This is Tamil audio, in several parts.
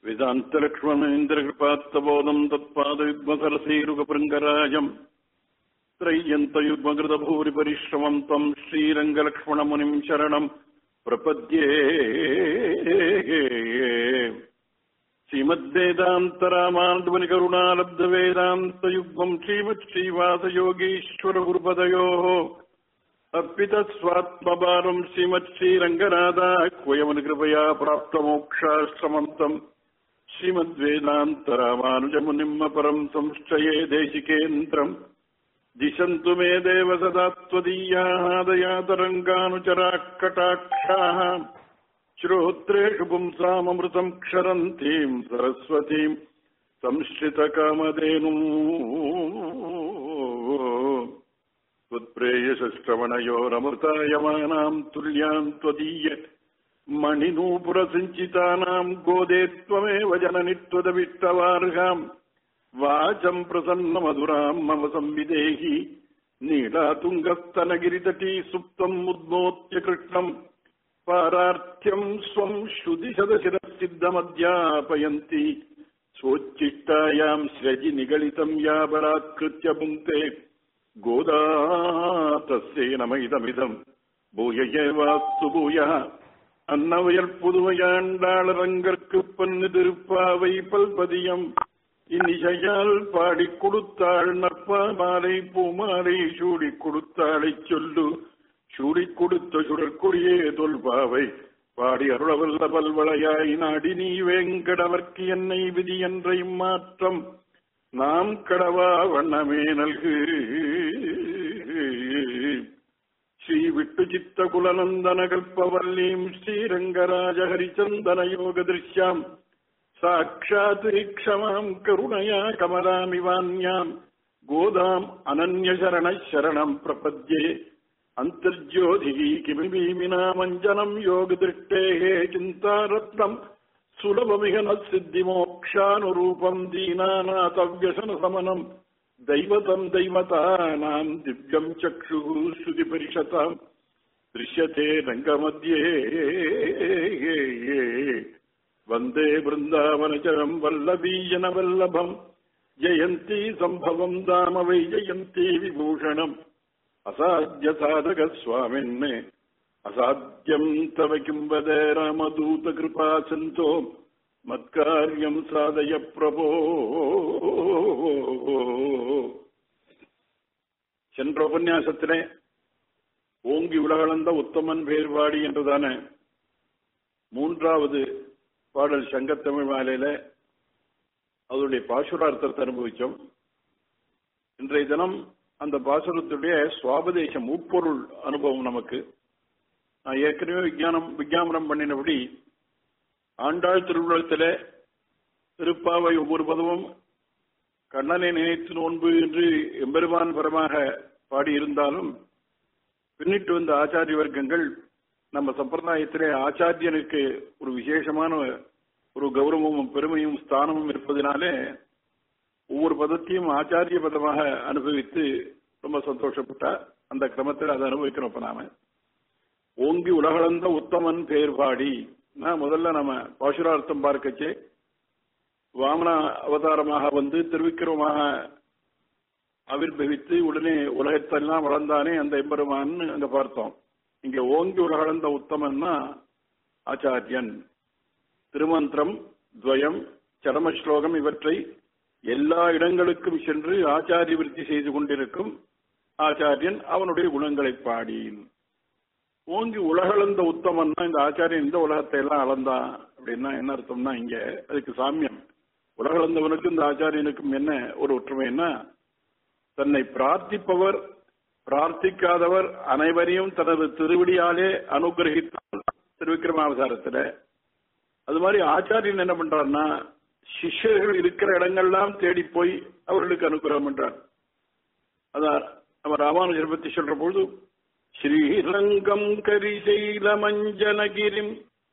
वेदान्तलक्ष्मणेन्द्रकृपात्तबोधम् तत्पादयुग्मसरसीरुगभृङ्गराजम् त्रय्यन्तयुग्मकृतभूरिपरिश्रमम् त्वम् श्रीरङ्गलक्ष्मणमुनिम् शरणम् प्रपद्ये श्रीमद्वेदान्तरामानुजमुनिकरुणालब्धवेदान्तयुग्मम् श्रीमच्छ्रीवासयोगीश्वरगुरुपदयोः अर्पितस्वात्मभारम् श्रीमच्छ्रीरङ्गनाथाह्वयमुनिकृपया प्राप्तमोक्षाश्रमन्तम् श्रीमद्वेदान्तरामानुजमुनिम् अपरम् संश्चये देशिकेन्द्रम् दिशन्तु मे देव सदा त्वदीयाः दयातरङ्गानुचराः कटाक्षाः श्रोत्रेषु पुंसामृतम् क्षरन्तीम् सरस्वतीम् संश्रितकामधेनुम् त्वत्प्रेयसश्रवणयोरमृतायमानाम् तुल्याम् त्वदीय मणिनूपुरसिञ्चितानाम् गोदे त्वमेव जननि त्वदविष्टवार्हाम् वाचम् प्रसन्नमधुराम् मम संविदेहि नीलातुङ्गस्तनगिरितटी सुप्तम् मुद्मोत्य कृष्णम् पारार्थ्यम् स्वम् श्रुतिशतशिरःसिद्धमध्यापयन्ति स्वोच्चिष्टायाम् स्रजि निगलितम् या बलात्कृत्य पुङ्क्ते गोदा तस्यै नमैदमिदम् பூய ஏவாஸ்து பூயா அன்னவயல் புதுமையாண்டாளரங்கற்கு பன்னு திருப்பாவை பல்பதியம் இந்நிசையால் பாடிக் கொடுத்தாள் நற்பா மாலை பூமாலை சூடிக் கொடுத்தாளை சொல்லு சூடிக் கொடுத்த சுடற்கொடியே தொல்பாவை பாடி அருளவல்ல பல்வளையாய் நாடி நீ வேங்கடவர்க்கு என்னை விதி என்ற இம்மாற்றம் நாம் கடவா வண்ணமே நல்கு ஸ்ரீ விட்டு சித்த குலநந்தன கல்பவல்லீம் ஸ்ரீரங்கராஜ ஹரிச்சந்தன யோக திருஷ்யாம் சாட்சாத் க்ஷமாம் கருணயா கமலாமிவான்யாம் கோதாம் அனன்யசரண சரணம் பிரபத்யே அந்தர்ஜோதிகி கிமிமீமினாமஞ்சனம் யோக திருஷ்டேகே சிந்தாரத்னம் சுலபமிக நசித்திமோக்ஷானுரூபம் தீனாநாதவ்யசன சமனம் दैवतम् दैवतानाम् दिव्यम् चक्षुः श्रुतिपरिषताम् दृश्यते रङ्गमध्ये वन्दे वृन्दावनचरम् वल्लवीजनवल्लभम् जयन्ती सम्भवम् दाम वै जयन्ती विभूषणम् असाध्यसाधकस्वामिन् असाध्यम् तव किम् वद रामदूतकृपा सन्तो மத்காரியம் சாதய பிரபோ சென்ற உபன்யாசத்திலே ஓங்கி உலகளந்த உத்தமன் பேர்வாடி என்றுதான மூன்றாவது பாடல் சங்கத்தமிழ் மாலையில அதனுடைய பாசுரார்த்தத்தை அனுபவிச்சோம் இன்றைய தினம் அந்த பாசுரத்துடைய சுவாபதேசம் உட்பொருள் அனுபவம் நமக்கு நான் ஏற்கனவே விஞ்ஞானம் விஞ்ஞாபனம் பண்ணினபடி ஆண்டாள் திருவுலகத்தில திருப்பாவை ஒவ்வொரு பதமும் கண்ணனை நினைத்து நோன்பு என்று எம்பெருமான் பரமாக பாடியிருந்தாலும் பின்னிட்டு வந்த ஆச்சாரிய வர்க்கங்கள் நம்ம சம்பிரதாயத்திலே ஆச்சாரியனுக்கு ஒரு விசேஷமான ஒரு கௌரவமும் பெருமையும் ஸ்தானமும் இருப்பதினாலே ஒவ்வொரு பதத்தையும் ஆச்சாரிய பதமாக அனுபவித்து ரொம்ப சந்தோஷப்பட்டா அந்த கிரமத்தில் அதை அனுபவிக்கிறோம் இப்ப நாம ஓங்கி உலகளந்த உத்தமன் பேர் பாடி நான் முதல்ல நம்ம பாசுரார்த்தம் பார்க்கச்சே வாமன அவதாரமாக வந்து திருவிக்கிரமாக ஆவிர்வவித்து உடனே உலகத்தெல்லாம் வளர்ந்தானே அந்த எம்பெருமான்னு அங்க பார்த்தோம் இங்க ஓங்கி உலகளந்த உத்தமன்னா ஆச்சாரியன் திருமந்திரம் துவயம் சரம ஸ்லோகம் இவற்றை எல்லா இடங்களுக்கும் சென்று ஆச்சாரிய விருத்தி செய்து கொண்டிருக்கும் ஆச்சாரியன் அவனுடைய குணங்களை பாடி ஓங்கி உலகளந்த உத்தமன்னா இந்த ஆச்சாரியன் இந்த உலகத்தை எல்லாம் அளந்தான் அப்படின்னா என்ன அர்த்தம்னா இங்க அதுக்கு சாமியம் உலகளந்தவனுக்கும் இந்த ஆச்சாரியனுக்கும் என்ன ஒரு ஒற்றுமைன்னா தன்னை பிரார்த்திப்பவர் பிரார்த்திக்காதவர் அனைவரையும் தனது திருவடியாலே அனுகிரகித்தார் திருவிக்கிரமாவதாரத்துல அது மாதிரி ஆச்சாரியன் என்ன பண்றாருன்னா சிஷ்யர்கள் இருக்கிற இடங்கள்லாம் தேடி போய் அவர்களுக்கு அனுகிரகம் பண்றார் அதான் நம்ம ராமானுஜர் பத்தி சொல்ற பொழுது श्रीरङ्गम् करिशैलमञ्जनगिरिम्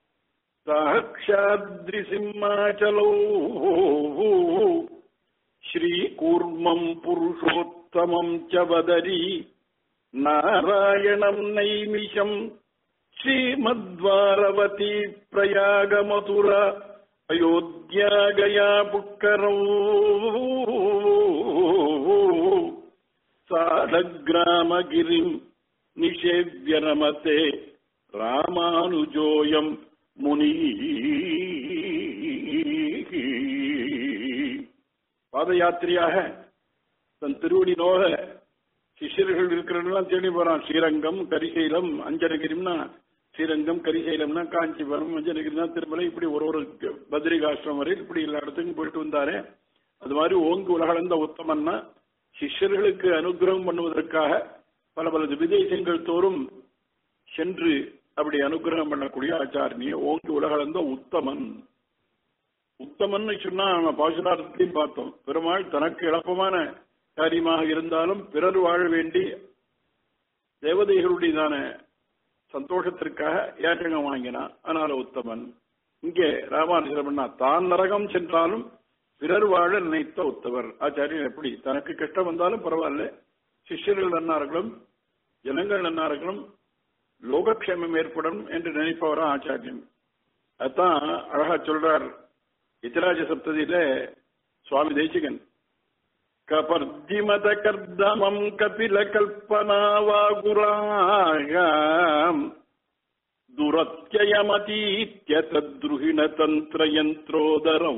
साक्षाद्रिसिंहाचलौ श्रीकूर्मम् पुरुषोत्तमम् च वदरी नारायणम् नैमिषम् श्रीमद्वारवती प्रयागमथुरा அயோத்தியா கயா புட்கரோ சாலகிராமகிரிம் நிஷேவ்ய ரமதே ராமானுஜோயம் முனி பாத யாத்திரையாக தன் திருவடி நோக சிஷ்யர்கள் இருக்கிறதெல்லாம் தேடி போறான் ஸ்ரீரங்கம் கரிசைலம் அஞ்சனகிரிம்னா ஸ்ரீரங்கம் கரிசைலம்னா காஞ்சிபுரம் அஞ்சனகிரினா திருமலை இப்படி ஒரு ஒரு பத்ரிகாசிரம் வரை இப்படி எல்லா இடத்துக்கும் போயிட்டு வந்தாரு அது மாதிரி ஓங்கி உலகளந்த உத்தமன்னா சிஷ்யர்களுக்கு அனுகிரகம் பண்ணுவதற்காக பல பல விதேசங்கள் தோறும் சென்று அப்படி அனுகிரகம் பண்ணக்கூடிய ஆச்சாரணிய ஓங்கி உலகளந்த உத்தமன் உத்தமன் சொன்னா நம்ம பாசுரார்த்தையும் பார்த்தோம் பெருமாள் தனக்கு இழப்பமான காரியமாக இருந்தாலும் பிறர் வாழ வேண்டி தேவதைகளுடையதான சந்தோஷத்திற்காக ஏற்றகம் வாங்கினான் அதனால உத்தமன் இங்கே ராமானுஜரமன்னா தான் நரகம் சென்றாலும் பிறர் வாழ நினைத்த உத்தவர் ஆச்சாரியன் எப்படி தனக்கு கஷ்டம் வந்தாலும் பரவாயில்ல சிஷ்யர்கள் நன்னா இருக்கணும் ஜனங்கள் நன்னா இருக்கணும் லோகக்ஷேமம் ஏற்படும் என்று நினைப்பவரா ஆச்சாரியன் அதான் அழகா சொல்றார் இத்திராஜ சப்ததியில சுவாமி தேசிகன் கபர்திமத கர்தமம் கபில கல்பனாவாகுராகாம் துரத்யயமதீத்ய தத்ருஹிண தந்திரயந்திரோதரம்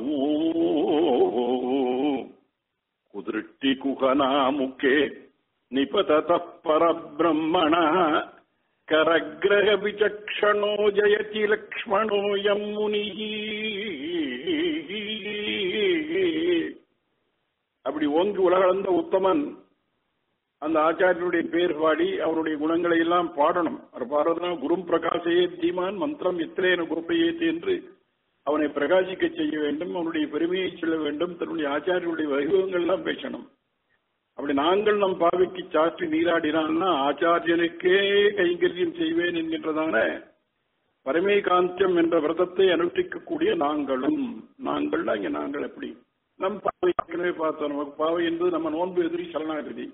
குதிருஷ்டி குகனாமுகே நிபதத பரபிரம்மண கரகிரக விசக்ஷணோ ஜயதி லக்ஷ்மணோயம் முனி அப்படி ஓங்கி உலகளந்த உத்தமன் அந்த ஆச்சாரியனுடைய பேர் பாடி அவருடைய குணங்களை எல்லாம் பாடணும் அவர் பாடுறதுனா குரும் பிரகாசையே தீமான் மந்திரம் எத்திரேன கோப்பையேத்து என்று அவனை பிரகாசிக்க செய்ய வேண்டும் அவனுடைய பெருமையை சொல்ல வேண்டும் தன்னுடைய ஆச்சாரியனுடைய வைபவங்கள் எல்லாம் பேசணும் அப்படி நாங்கள் நம் பாவிக்கு சாற்றி நீராடினால்னா ஆச்சாரியனுக்கே கைங்கரியம் செய்வேன் என்கின்றதான பரமேகாந்தியம் என்ற விரதத்தை அனுஷ்டிக்கக்கூடிய நாங்களும் நாங்கள் இங்க நாங்கள் எப்படி நம் பாவை ஏற்கனவே பார்த்தோம் நமக்கு பாவை என்பது நம்ம நோன்பு எதிரி சரணாகதி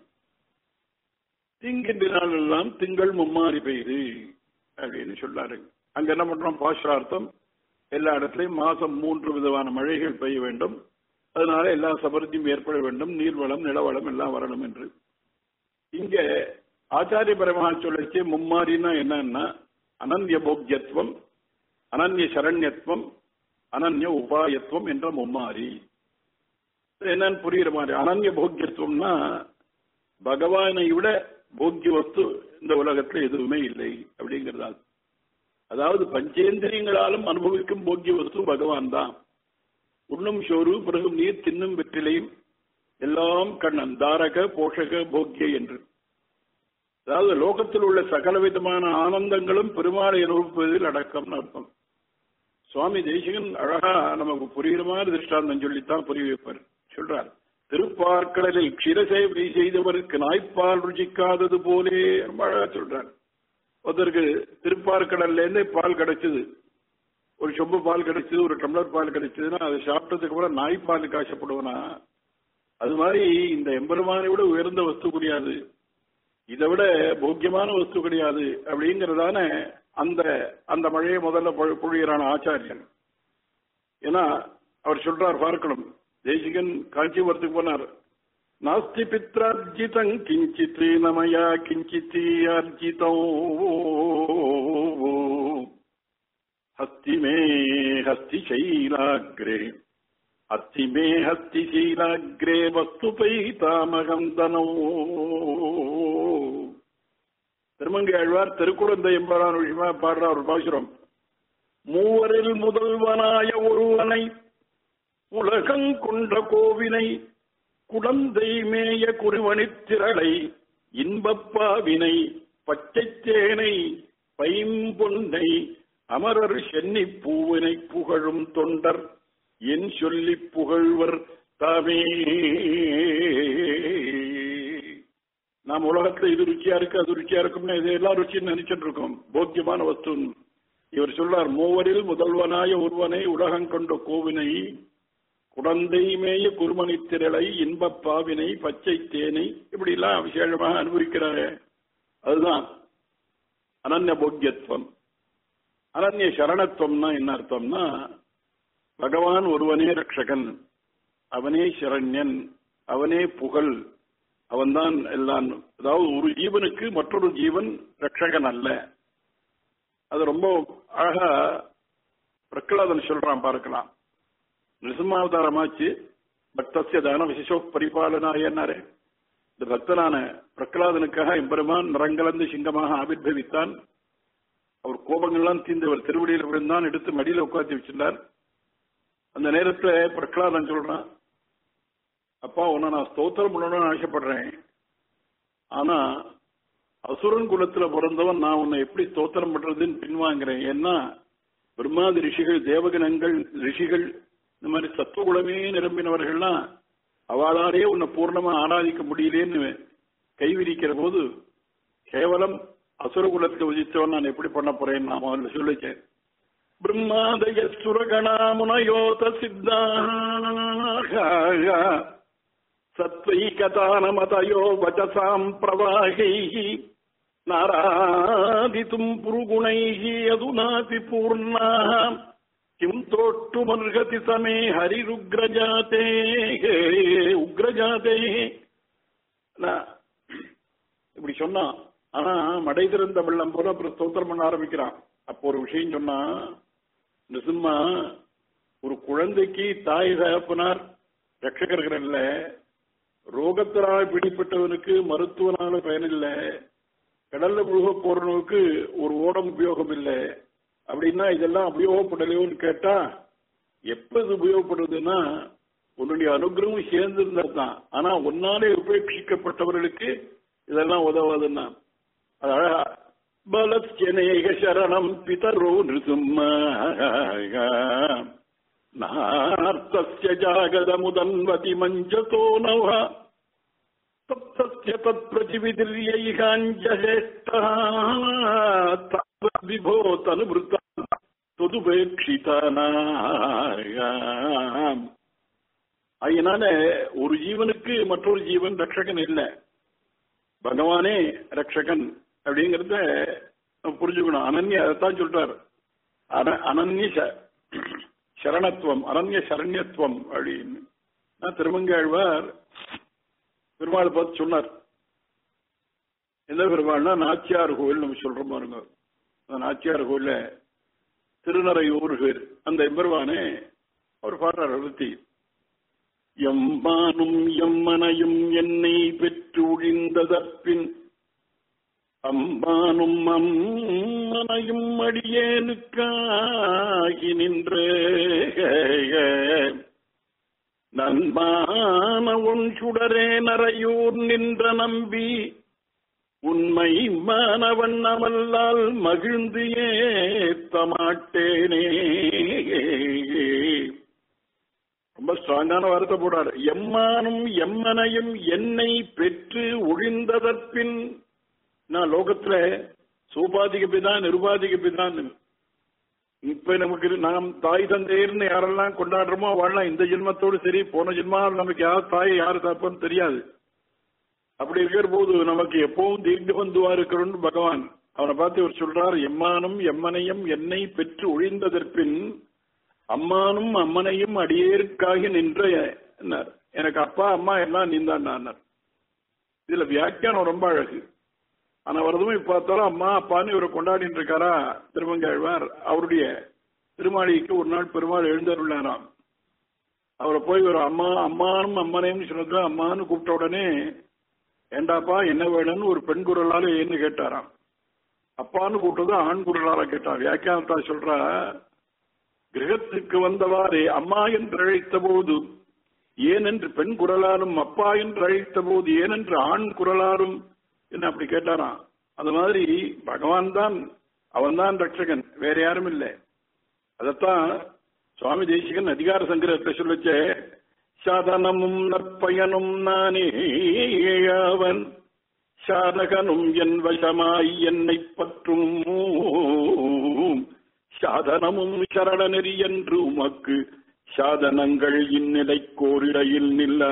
திங்கின்ற நாள் எல்லாம் திங்கள் மும்மாறி பெய்து அப்படின்னு சொல்லாரு அங்க என்ன பண்றோம் பாசுரார்த்தம் எல்லா இடத்துலயும் மாசம் மூன்று விதமான மழைகள் பெய்ய வேண்டும் அதனால எல்லா சமர்த்தியும் ஏற்பட வேண்டும் நீர்வளம் நிலவளம் எல்லாம் வரணும் என்று இங்க ஆச்சாரிய பரமாக சொல்லச்சு மும்மாறினா என்னன்னா அனன்ய போக்கியத்துவம் அனன்ய சரண்யத்துவம் அனன்ய உபாயத்துவம் என்ற மும்மாறி என்னன்னு புரியுற மாதிரி அனன்ய போக்கியத்துவம்னா பகவானை விட போக்கிய வஸ்து இந்த உலகத்துல எதுவுமே இல்லை அப்படிங்கிறதா அதாவது பஞ்சேந்திரியங்களாலும் அனுபவிக்கும் போக்கிய வஸ்து பகவான் தான் உண்ணும் சோறு பிறகு நீர் தின்னும் வெற்றிலையும் எல்லாம் கண்ணன் தாரக போஷக போக்கிய என்று அதாவது லோகத்தில் உள்ள சகல விதமான ஆனந்தங்களும் பெருமாளை அனுபவிப்பதில் அடக்கம்னு அர்த்தம் சுவாமி தேசிகன் அழகா நமக்கு புரியுற மாதிரி திருஷ்டாந்தம் சொல்லித்தான் புரிய வைப்பார் சொல்றார் திருப்பார்க்கடலில் க்ஷீரசேவை செய்தவருக்கு நாய்ப்பால் ருச்சிக்காதது போலே ரொம்ப அழகா சொல்றார் ஒருத்தருக்கு திருப்பார்க்கடல்ல இருந்தே பால் கிடைச்சது ஒரு சொம்பு பால் கிடைச்சது ஒரு டம்ளர் பால் கிடைச்சதுன்னா அதை சாப்பிட்டதுக்கு அப்புறம் நாய்ப்பாலுக்கு ஆசைப்படுவனா அது மாதிரி இந்த எம்பெருமானை விட உயர்ந்த வஸ்து கிடையாது இதை விட போக்கியமான வஸ்து கிடையாது அப்படிங்கறதான அந்த அந்த மழையை முதல்ல பொழு- பொழியிறான ஆச்சாரியன் ஏன்னா அவர் சொல்றார் பார்க்கணும் தேசிகன் காஞ்சிபுரத்துக்கு போனார் நாஸ்தி பித்ரார்ஜிதம் கிஞ்சித் நமயா கிஞ்சித் அர்ஜிதம் ஹஸ்தி மே ஹஸ்தி சைலாகிரே அஸ்தி மே ஹஸ்தி சீலாகிரே வஸ்து பைதாமகம் தனோ திருமங்கை ஆழ்வார் திருக்குழந்தை எம்பரான் விஷயமா பாடுற ஒரு பாசுரம் மூவரில் முதல்வனாய ஒருவனை உலகங்கொண்ட கோவினை குடந்தை மேய குருவனித்திரளை இன்பப்பாவினை பச்சைத்தேனை பைம்பொன்னை அமரர் சென்னி பூவினை புகழும் தொண்டர் என் சொல்லி புகழ்வர் தாமே நாம் உலகத்துல இது ருச்சியா இருக்கு அது ருச்சியா இருக்கும்னு இது எல்லாம் ருச்சின்னு நினைச்சிட்டு இருக்கோம் போக்கியமான வஸ்து இவர் சொல்றார் மூவரில் முதல்வனாய ஒருவனை உலகம் கொண்ட கோவினை குழந்தை மேய குருமணி திரளை இன்பப் பாவினை பச்சை தேனை இப்படி எல்லாம் விசேஷமாக அனுபவிக்கிறாரு அதுதான் அனன்ய போக்கியத்துவம் அனன்ய சரணத்துவம்னா என்ன அர்த்தம்னா பகவான் ஒருவனே ரட்சகன் அவனே சரண்யன் அவனே புகழ் அவன்தான் எல்லாம் அதாவது ஒரு ஜீவனுக்கு மற்றொரு ஜீவன் ரட்சகன் அல்ல அது ரொம்ப அழகா பிரகலாதன் சொல்றான் பார்க்கலாம் நிருசிம்மாவதாரமாச்சு பக்தசிய தான விசேஷோ பரிபாலனாயன்னாரே இந்த பக்தனான பிரகலாதனுக்காக எம்பெருமான் நிறங்கலந்து சிங்கமாக ஆவிர்வவித்தான் அவர் கோபங்கள்லாம் தீர்ந்தவர் திருவடியில் விழுந்தான் எடுத்து மடியில உட்காந்து வச்சிருந்தார் அந்த நேரத்துல பிரகலாதன் சொல்றான் அப்பா உன்னை நான் ஸ்தோத்திரம் பண்ணணும்னு ஆசைப்படுறேன் ஆனா அசுரன் குலத்துல பிறந்தவன் நான் உன்னை எப்படி ஸ்தோத்திரம் பண்றதுன்னு பின்வாங்குறேன் ஏன்னா பிரம்மாதி ரிஷிகள் தேவகணங்கள் ரிஷிகள் இந்த மாதிரி சத்துவகுலமே நிரம்பினவர்கள்லாம் அவளாரே உன்னை பூர்ணமா ஆராதிக்க முடியலேன்னு கைவிரிக்கிற போது கேவலம் அசுர குலத்துல உதித்தவன் நான் எப்படி பண்ண போறேன்னு நான் முதல்ல சொல்லிச்சேன் பிரம்மாதய சுரகணாமுனயோத சித்தாக சத்வைகதானமதயோ வச்சசாம் பிரவாகைः நாராதித்தும் புருகுணைः அதுனாதி பூர்ணாः கிம் தோட்டுமர்ஹதி சமே ஹரிருக்ரஜாதே உக்ரஜாதே நான் இப்படி சொன்னான் ஆனா மடை திறந்த வெள்ளம் போல அப்புறம் ஸ்தோத்திரம் பண்ண ஆரம்பிக்கிறான் அப்போ ஒரு விஷயம் சொன்னா நிசும்மா ஒரு குழந்தைக்கு தாய் தகப்பனார் ரட்சகர்கள் இல்ல ரோகத்தினால் பிடிப்பட்டவனுக்கு மருத்துவனால பயனில்ல கடல்ல முழுக போறவனுக்கு ஒரு ஓடம் உபயோகம் இல்லை அப்படின்னா இதெல்லாம் உபயோகப்படலையோன்னு கேட்டா எப்ப இது உபயோகப்படுதுன்னா உன்னுடைய அனுகிரகம் சேர்ந்திருந்தா தான் ஆனா ஒன்னாலே உபேட்சிக்கப்பட்டவர்களுக்கு இதெல்லாம் உதவாதுன்னா அது அழகா பலச்சனேக சரணம் பிதரோ நிருசும்மா நார்த்தஸ்ய ஜாகதமுதன்வதி மஞ்சதோ நவ தப்தஸ்ய தத்பிருத்திவிதிர்யைகாஞ்சேஷ்டா விபோ தனுபிருத்த தொதுபேட்சிதானாம் அதனால ஒரு ஜீவனுக்கு மற்றொரு ஜீவன் ரட்சகன் இல்லை பகவானே ரட்சகன் அப்படிங்கறத நம்ம புரிஞ்சுக்கணும் அனன்ய அதைத்தான் சொல்றார் அன- அனன்ய ச- சரணத்துவம் அனன்ய சரண்யத்துவம் அப்படின்னு நான் திருமங்காழ்வார் பெருமாள் பார்த்து சொன்னார் எந்த பெருமாள்னா நாச்சியார் கோவில் நம்ம சொல்றோம் பாருங்க அந்த நாச்சியார் கோவில்ல திருநறையூர் பேர் அந்த எம்பெருமானே அவர் பாடுறார் அழுத்தி எம்மானும் எம்மனையும் என்னை பெற்று ஒழிந்ததற்பின் அம்மானும் அம்மனையும் அடியேனுக்காகி நின்ற நன்மான உன் சுடரே நரையூர் நின்ற நம்பி உண்மை மாணவன் அமல்லால் மகிழ்ந்து ஏத்தமாட்டேனே ரொம்ப ஸ்ட்ராங்கான வார்த்தை போடாரு எம்மானும் எம்மனையும் என்னை பெற்று ஒழிந்ததற்பின் நான் லோகத்துல சோபாதிக பிதான் நிருபாதிக பிதான் இப்ப நமக்கு இரு- நாம் தாய் தந்தையர்னு யாரெல்லாம் கொண்டாடுறோமோ வாழலாம் இந்த ஜென்மத்தோடு சரி போன ஜென்மா நமக்கு யார் தாய் யார் தப்புன்னு தெரியாது அப்படி இருக்கிற போது நமக்கு எப்பவும் தீர்க்க பந்துவா இருக்கிறோன்னு பகவான் அவனை பார்த்து இவர் சொல்றார் எம்மானும் எம்மனையும் என்னை பெற்று ஒழிந்ததற்பின் அம்மானும் அம்மனையும் அடியேற்காகி நின்ற என்னார். எனக்கு அப்பா அம்மா எல்லாம் நீந்தான் இதுல வியாக்கியானம் ரொம்ப அழகு ஆனா வரதும் இப்ப பார்த்தாலும் அம்மா அப்பான்னு இவரை கொண்டாடிட்டு இருக்காரா திருமங்காழ்வார் அவருடைய திருமாளிகைக்கு ஒரு நாள் பெருமாள் எழுந்தருளாராம் அவரை போய் ஒரு அம்மா அம்மானும் அம்மனையும் சொன்னது அம்மான்னு கூப்பிட்ட உடனே ஏண்டாப்பா என்ன வேணும்னு ஒரு பெண் குரலால ஏன்னு கேட்டாராம் அப்பான்னு கூப்பிட்டது ஆண் குரலால கேட்டான் வியாக்கியானத்தா சொல்றா கிரகத்துக்கு வந்தவாறே அம்மா என்று அழைத்த போது ஏனென்று பெண் குரலாலும் அப்பா என்று அழைத்த போது ஏனென்று ஆண் குரலாலும் என்ன அப்படி கேட்டாராம் அது மாதிரி பகவான் தான் அவன் தான் ரட்சகன் வேற யாரும் இல்லை அதத்தான் சுவாமி தேசிகன் அதிகார சங்கிரத்தை சொல்லச்சே சாதனமும் நற்பயனும் நானே அவன் சாதகனும் என் வசமாய் என்னை பற்றும் சாதனமும் சரண நெறி என்று உமக்கு சாதனங்கள் இந்நிலை கோரிடையில் நில்ல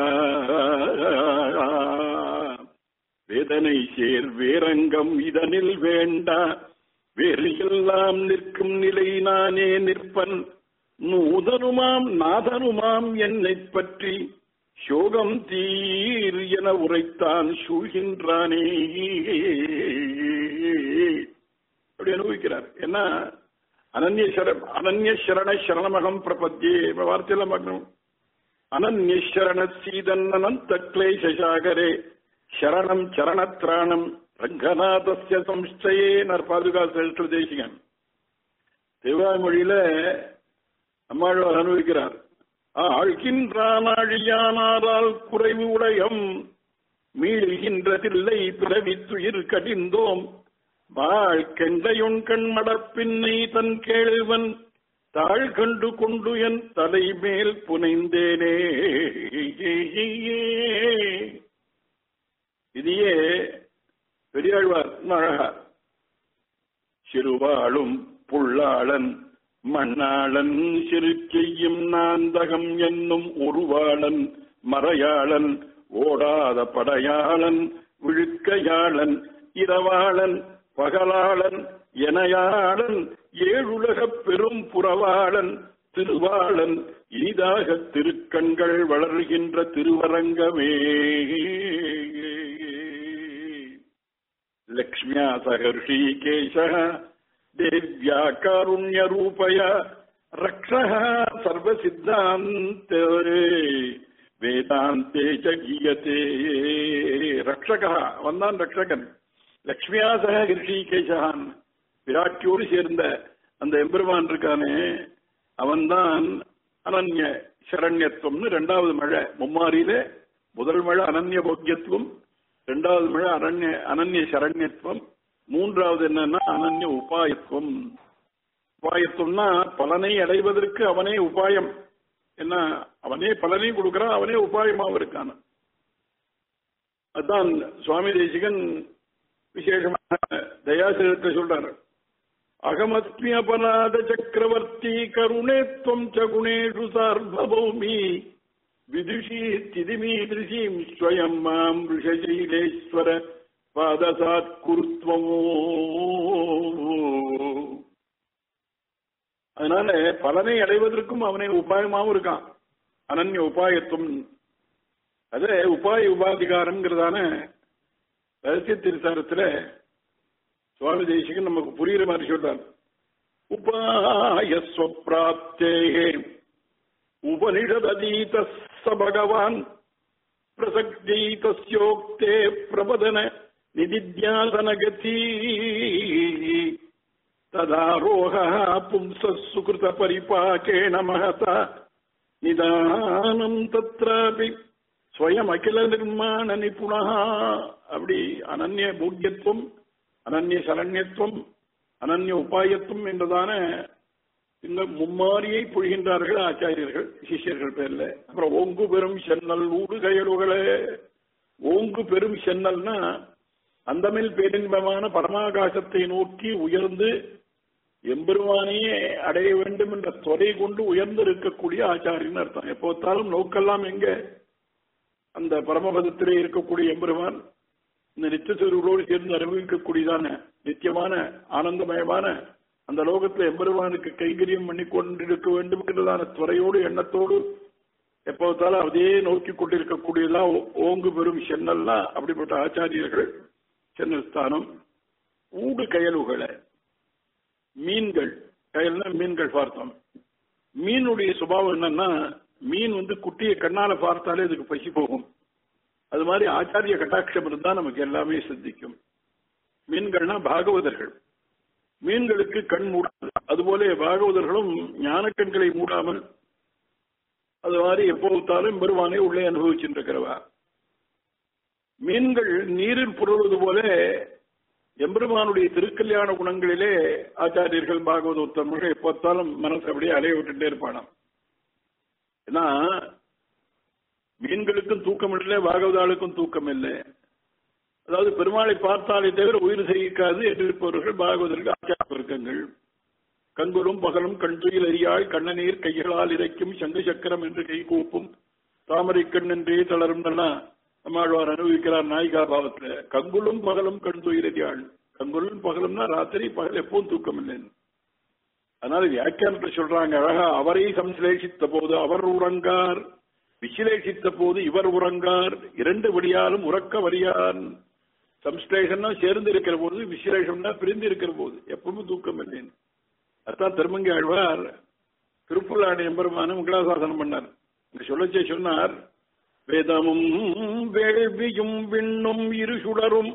வேதனை சேர் வேரங்கம் இதனில் வேண்டா வேறு எல்லாம் நிற்கும் நிலை நானே நிற்பன் நூதனுமாம் நாதனுமாம் என்னை பற்றி சோகம் தீர் என உரைத்தான் சூழ்கின்றானே அப்படி அனுபவிக்கிறார் ஏன்னா அனன்ய சரண அனன்ய சரண சரணமகம் பிரபத்தியே இப்ப வார்த்தையெல்லாம் பார்க்கணும் அனன்ய சரண சீதன்னனந்த கிளேசாகரே சரணம் சரணத்ராணம் ரங்கநாதஸ்ய சம்ஸ்தயே நற்பாதுகா செலுத்த தேசிகன் தேவாமொழியில அம்மாழ்வார் அனுபவிக்கிறார் ஆழ்கின்றான் அழியானாரால் குறைவு உடையம் மீழ்கின்றதில்லை பிறவித்துயிர் கடிந்தோம் வாழ் கெண்டையுன் கண்மடப்பின்னை தன் கேழ்வன் தாழ் கண்டு கொண்டு என் தலை மேல் புனைந்தேனே இதையே பெரியாழ்வார் அழகா சிறுவாளும் புள்ளாளன் மண்ணாளன் சிறு செய்யும் நாந்தகம் என்னும் உருவாளன் மறையாளன் ஓடாத படையாளன் விழுக்கையாளன் இரவாளன் பகலாளன் எனையாளன் ஏழுலகப் பெரும் புறவாளன் திருவாளன் இனிதாக திருக்கண்கள் வளர்கின்ற திருவரங்கமே லக்ஷ்மியா சகர்ஷிகேஷ தேவ்யா காருண்யரூபய ரக்ஷः சர்வசித்தாந்தே வேதாந்தே ச கீயத்தே ரக்ஷகா வந்தான் ரக்ஷகன் லக்ஷ்மியா சக கிருஷிகேஷான் விராட்டியோடு சேர்ந்த அந்த எம்பெருமான் இருக்கானே அவன்தான் அனன்ய சரண்யத்துவம்னு ரெண்டாவது மழை மும்மாரியிலே முதல் மழை அனன்ய போக்கியத்துவம் ரெண்டாவது மழை அரண்ய அனன்ய சரண்யத்துவம் மூன்றாவது என்னன்னா அனன்ய உபாயத்துவம் உபாயத்துவம்னா பலனை அடைவதற்கு அவனே உபாயம் என்ன அவனே பலனையும் கொடுக்கிறான் அவனே உபாயமாவும் இருக்கான் அதான் சுவாமி தேசிகன் விசேஷமாக தயாசிரத்தை சொல்றாரு அகமஸ்மி அபராத சக்கரவர்த்தி கருணேத்வம் ச குணேஷு சார்வபௌமி விதுஷி திதிமீதிருஷீம் ஸ்வயம் மாம் ரிஷசைலேஸ்வர பாதசாத் குருத்வமோ அதனால பலனை அடைவதற்கும் அவனை உபாயமாவும் இருக்கான் அனன்ய உபாயத்துவம் அது உபாய உபாதிகாரம்ங்கிறதான ரகசிய திருசாரத்துல சுவாமி தேசிகன் நமக்கு புரியுற மாதிரி சொல்றார் உபாயஸ்வப்ராப்தே உபனிஷதீத ச பகவான் பிரசக்தீதஸ்யோக்தே பிரபதன நிதித்தியாசன கதி ததாரோக பும்ச சுகிருத பரிபாகேண மகதா நிதானம் தத்ராபி ஸ்வயம் அகில நிர்மாண நிபுணா அப்படி அனன்ய பூக்கியத்துவம் அனன்ய சரண்யத்துவம் அனன்ய உபாயத்துவம் என்றதான இந்த மும்மாரியை பொழிகின்றார்கள் ஆச்சாரியர்கள் சிஷ்யர்கள் பேர்ல அப்புறம் ஓங்கு பெரும் சென்னல் ஊடு கயலுகளே ஓங்கு பெரும் சென்னல்னா அந்தமில் பேரின்பமான பரமாகாசத்தை நோக்கி உயர்ந்து எம்பெருமானையே அடைய வேண்டும் என்ற துறை கொண்டு உயர்ந்து இருக்கக்கூடிய ஆச்சாரியன் அர்த்தம் எப்போத்தாலும் நோக்கெல்லாம் எங்க அந்த பரமபதத்திலே இருக்கக்கூடிய எம்பெருமான் இந்த நித்தியசூர்களோடு சேர்ந்து அனுபவிக்கக்கூடியதான நித்தியமான ஆனந்தமயமான அந்த லோகத்துல எம்பெருமானுக்கு கைகரியம் பண்ணி கொண்டிருக்க வேண்டும் என்றதான துறையோடு எண்ணத்தோடு எப்போதாலும் அதே நோக்கி கொண்டிருக்கக்கூடியதா ஓங்கு பெரும் சென்னல்லாம் அப்படிப்பட்ட ஆச்சாரியர்கள் சென்னல் ஸ்தானம் ஊடு கயலுகளை மீன்கள் கயல்னா மீன்கள் பார்த்தோம் மீனுடைய சுபாவம் என்னன்னா மீன் வந்து குட்டியை கண்ணால பார்த்தாலே அதுக்கு பசி போகும் அது மாதிரி ஆச்சாரிய கட்டாட்சம் இருந்தா நமக்கு எல்லாமே சித்திக்கும் மீன்கள்னா பாகவதர்கள் மீன்களுக்கு கண் மூடாது அதுபோல பாகவதர்களும் ஞான கண்களை மூடாமல் அது மாதிரி எப்போதாலும் பெருமானை உள்ளே அனுபவிச்சுருக்கிறவா மீன்கள் நீரில் புரள்வது போல எம்பெருமானுடைய திருக்கல்யாண குணங்களிலே ஆச்சாரியர்கள் பாகவத உத்தமர்கள் எப்போத்தாலும் மனசு அப்படியே அலைய விட்டுட்டே இருப்பானாம் ஏன்னா மீன்களுக்கும் தூக்கம் இல்லை பாகவதாளுக்கும் தூக்கம் இல்லை அதாவது பெருமாளை பார்த்தாலே தவிர உயிர் சகிக்காது என்று இருப்பவர்கள் பாகவதற்கு ஆச்சார வர்க்கங்கள் கண்குலும் பகலும் கண்துயில் அறியாள் கண்ணநீர் கைகளால் இறைக்கும் சங்கு சக்கரம் என்று கை கூப்பும் தாமரை கண் என்றே தளரும் நம்மாழ்வார் அனுபவிக்கிறார் நாயிகா பாவத்துல கங்குலும் பகலும் கண் துயிலறியாள் கங்குலும் பகலும்னா ராத்திரி பகல் எப்பவும் தூக்கம் இல்லைன்னு அதனால வியாக்கியானத்தை சொல்றாங்க அழகா அவரை சம்சிலேஷித்த போது அவர் உறங்கார் விசிலேஷித்த போது இவர் உறங்கார் இரண்டு வழியாலும் உறக்க வரியான் சம்ஸ்லேஷன்னா சேர்ந்து இருக்கிற போது விசலேஷம்னா பிரிந்து இருக்கிற போது எப்பவும் தூக்கம் இல்லைன்னு அதான் திருமங்கி ஆழ்வார் திருப்புல்லாடி எம்பெருமான மங்களாசாசனம் பண்ணார் இங்க சொல்லச்சே சொன்னார் வேதமும் வேள்வியும் விண்ணும் இரு சுடரும்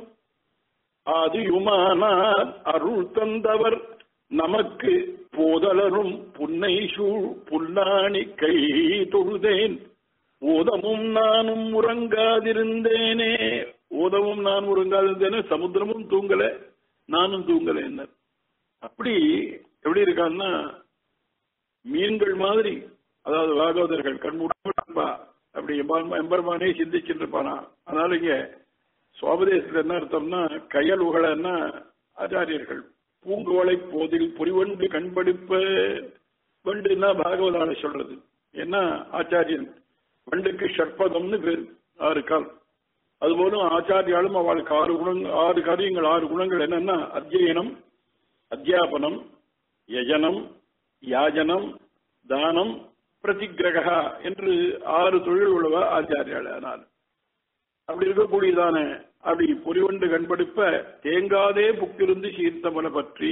ஆதியுமானார் அருள் தந்தவர் நமக்கு போதலரும் புன்னை சூழ் புல்லாணி கை தொழுதேன் ஓதமும் நானும் உறங்காதிருந்தேனே ஓதமும் நான் உறங்காதிருந்தேனே சமுத்திரமும் தூங்கல நானும் தூங்கல என்ன அப்படி எப்படி இருக்கான்னா மீன்கள் மாதிரி அதாவது பாகவதர்கள் கண்மூடப்பா அப்படி எம்பெருமா- எம்பெருமானே சிந்திச்சுருப்பானா அதனால இங்க சுவாபதேசத்துல என்ன அர்த்தம்னா கையல் உகலன்னா ஆச்சாரியர்கள் பூங்குவளை போதில் புரிவண்டு கண்படிப்ப வண்டுன்னா பாகவதால சொல்றது என்ன ஆச்சாரியன் வண்டுக்கு ஷட்பதம்னு பேர் ஆறு கால் அதுபோல ஆச்சாரியாலும் அவளுக்கு ஆறு குணங்கள் ஆறு காரியங்கள் ஆறு குணங்கள் என்னன்னா அத்தியனம் அத்தியாபனம் யஜனம் யாஜனம் தானம் பிரதிகிரகா என்று ஆறு தொழில் உள்ளவ ஆச்சாரியாள் ஆனால் அப்படி இருக்கக்கூடியதான அப்படி பொறிவண்டு கண்படுப்ப தேங்காதே புக்கிருந்து சீர்த்தமன பற்றி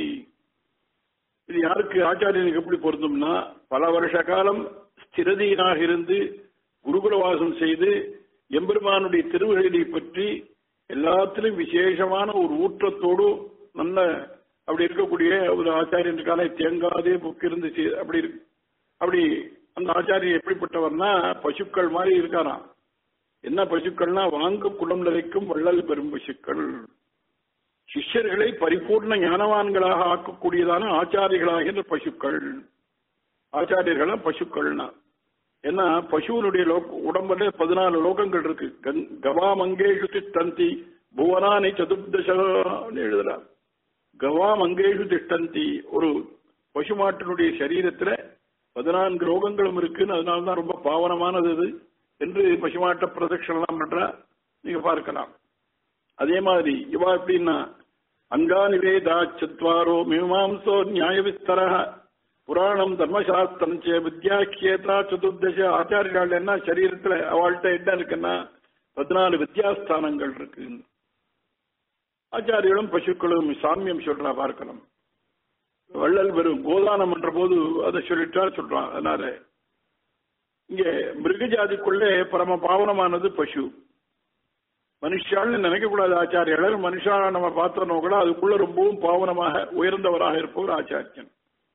இது யாருக்கு ஆச்சாரியனுக்கு எப்படி பொருந்தும்னா பல வருஷ காலம் ஸ்திரதீனாக இருந்து குருகுலவாசம் செய்து எம்பெருமானுடைய திருவுகளை பற்றி எல்லாத்திலும் விசேஷமான ஒரு ஊற்றத்தோடு நல்ல அப்படி இருக்கக்கூடிய ஒரு ஆச்சாரியனுக்கான தேங்காதே புக்கிருந்து சீ- அப்படி இருக்கு அப்படி அந்த ஆச்சாரியன் எப்படிப்பட்டவர்னா பசுக்கள் மாதிரி இருக்காராம் என்ன பசுக்கள்னா வாங்க குளம் நிறைக்கும் வள்ளல் பெரும் பசுக்கள் சிஷ்யர்களை பரிபூர்ண ஞானவான்களாக ஆக்கக்கூடியதான ஆச்சாரிகளாகின்ற பசுக்கள் ஆச்சாரியர்களா பசுக்கள்னா ஏன்னா பசுவனுடைய லோக உடம்புல பதினாலு லோகங்கள் இருக்கு கங்- கவா மங்கேஷு திஷ்டந்தி புவனானி சதுர்தசன்னு எழுதுறார் கவா மங்கேஷு திஷ்டந்தி ஒரு பசுமாட்டினுடைய சரீரத்துல பதினான்கு ரோகங்களும் இருக்குன்னு அதனாலதான் ரொம்ப பாவனமானது இது என்று பசுமாட்ட பிரதட்சணம் பண்றா நீங்க பார்க்கலாம் அதே மாதிரி இவா எப்படின்னா அங்கானிவேதா சத்வாரோ மீமாம்சோ நியாய விஸ்தர புராணம் தர்மசாஸ்திரம் சே வித்யாக்கியேதா சதுர்தச ஆச்சாரியாள் என்ன சரீரத்துல அவள்கிட்ட என்ன இருக்குன்னா பதினாலு வித்யாஸ்தானங்கள் இருக்கு ஆச்சாரியர்களும் பசுக்களும் சாமியம் சொல்றா பார்க்கலாம் வள்ளல் வெறும் கோதானம் பண்ற போது அதை சொல்லிட்டா சொல்றான் அதனால இங்க மிருக ஜாதிக்குள்ளே பரம பாவனமானது பசு மனுஷான்னு நினைக்க கூடாது ஆச்சாரியர்கள் மனுஷா நம்ம பார்த்தோம்னா கூட அதுக்குள்ள ரொம்பவும் பாவனமாக உயர்ந்தவராக இருப்பவர் ஆச்சாரியன்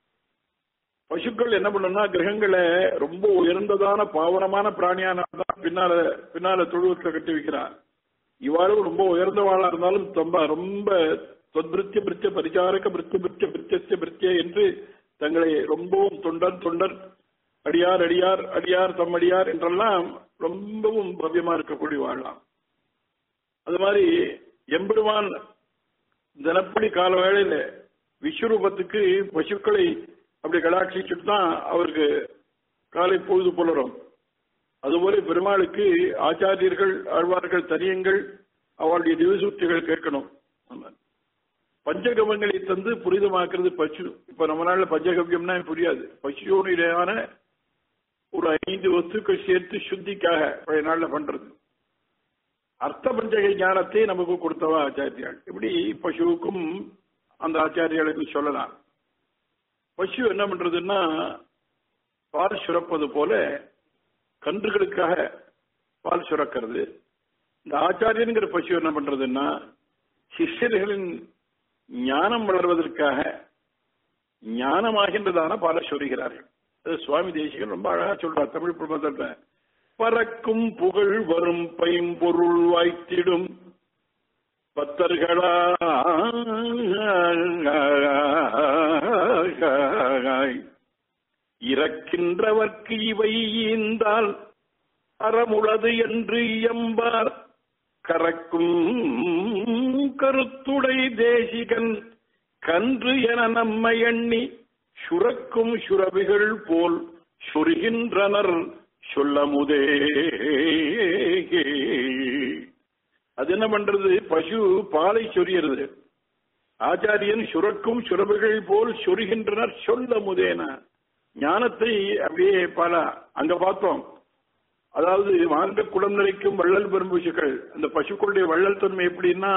பசுக்கள் என்ன பண்ணும்னா கிரகங்களை ரொம்ப உயர்ந்ததான பாவனமான பிராணியான தான் பின்னால பின்னால தொழுவத்தில் கட்டி வைக்கிறார் இவ்வாறு ரொம்ப உயர்ந்தவாளா இருந்தாலும் ரொம்ப ரொம்ப தொத்பிருத்திய பிரித்திய பரிசாரக பிரித்திய பிரித்திய பிரித்திய பிரித்திய என்று தங்களை ரொம்பவும் தொண்டர் தொண்டர் அடியார் அடியார் அடியார் தம் அடியார் என்றெல்லாம் ரொம்பவும் பவ்யமா இருக்கக்கூடிய வாழலாம் அது மாதிரி எம்பெருமான் தினப்படி கால வேளையில விஸ்வரூபத்துக்கு பசுக்களை அப்படி கடாட்சிச்சுட்டு தான் அவருக்கு காலை பொழுது புலரும் அதுபோல பெருமாளுக்கு ஆச்சாரியர்கள் ஆழ்வார்கள் தனியங்கள் அவருடைய திவசூத்திகள் கேட்கணும் ஆமா. பஞ்சகவங்களை தந்து புரிதமாக்குறது பசு இப்ப நம்ம நாள்ல பஞ்சகவ்யம்னா புரியாது பசுவோடையான ஒரு ஐந்து வஸ்துக்கள் சேர்த்து சுத்திக்காக பழைய நாள்ல பண்றது அர்த்த பஞ்சக ஞானத்தை நமக்கு கொடுத்தவா ஆச்சாரியாள் இப்படி பசுவுக்கும் அந்த ஆச்சாரியாளுக்கு சொல்லலாம் பசு என்ன பண்றதுன்னா பால் சுரப்பது போல கன்றுகளுக்காக பால் சுரக்கிறது இந்த ஆச்சாரியன்கிற பசு என்ன பண்றதுன்னா சிஷ்யர்களின் ஞானம் வளர்வதற்காக ஞானமாகின்றதான பாலை சொருகிறார்கள் அது சுவாமி தேசிகன் ரொம்ப அழகா சொல்றார் தமிழ் பிரபந்தத்தை பறக்கும் புகழ் வரும் பைம்பொருள் வாய்த்திடும் பத்தர்களா இறக்கின்றவர்க்கு இவை ஈந்தால் அறமுளது என்று இயம்பார் கறக்கும் கருத்துடை தேசிகன் கன்று என நம்மை எண்ணி சுரக்கும் சுரபிகள் போல் சொருகின்றனர் சொல்லமுதே அது என்ன பண்றது பசு பாலை சொரியறது ஆச்சாரியன் சுரக்கும் சுரபுகள் போல் சொருகின்றனர் சொல்ல முதேன ஞானத்தை அப்படியே பல அங்க பார்த்தோம் அதாவது வாங்க குடம் நிறைக்கும் வள்ளல் பெரும் பசுக்கள் அந்த பசுக்களுடைய வள்ளல் தன்மை எப்படின்னா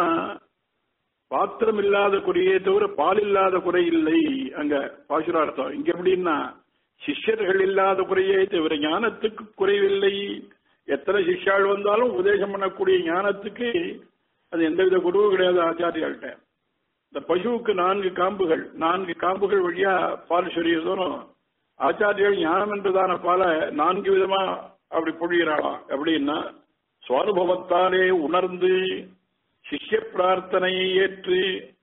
பாத்திரம் இல்லாத குறையே தவிர பால் இல்லாத குறை இல்லை அங்க பாசுரார்த்தம் இங்க எப்படின்னா சிஷ்யர்கள் இல்லாத குறையே தவிர ஞானத்துக்கு குறைவில்லை எத்தனை சிஷ்யாள் வந்தாலும் உபதேசம் பண்ணக்கூடிய ஞானத்துக்கு அது எந்தவித குருவும் கிடையாது ஆச்சாரியாள்கிட்ட இந்த பசுவுக்கு நான்கு காம்புகள் நான்கு காம்புகள் வழியா பால் சொரியதும் ஆச்சாரியர்கள் ஞானம் என்றதான பால நான்கு விதமா அப்படி பொழிகிறாளாம் எப்படின்னா சுவானுபவத்தாலே உணர்ந்து சிஷ்ய பிரார்த்தனையை ஏற்று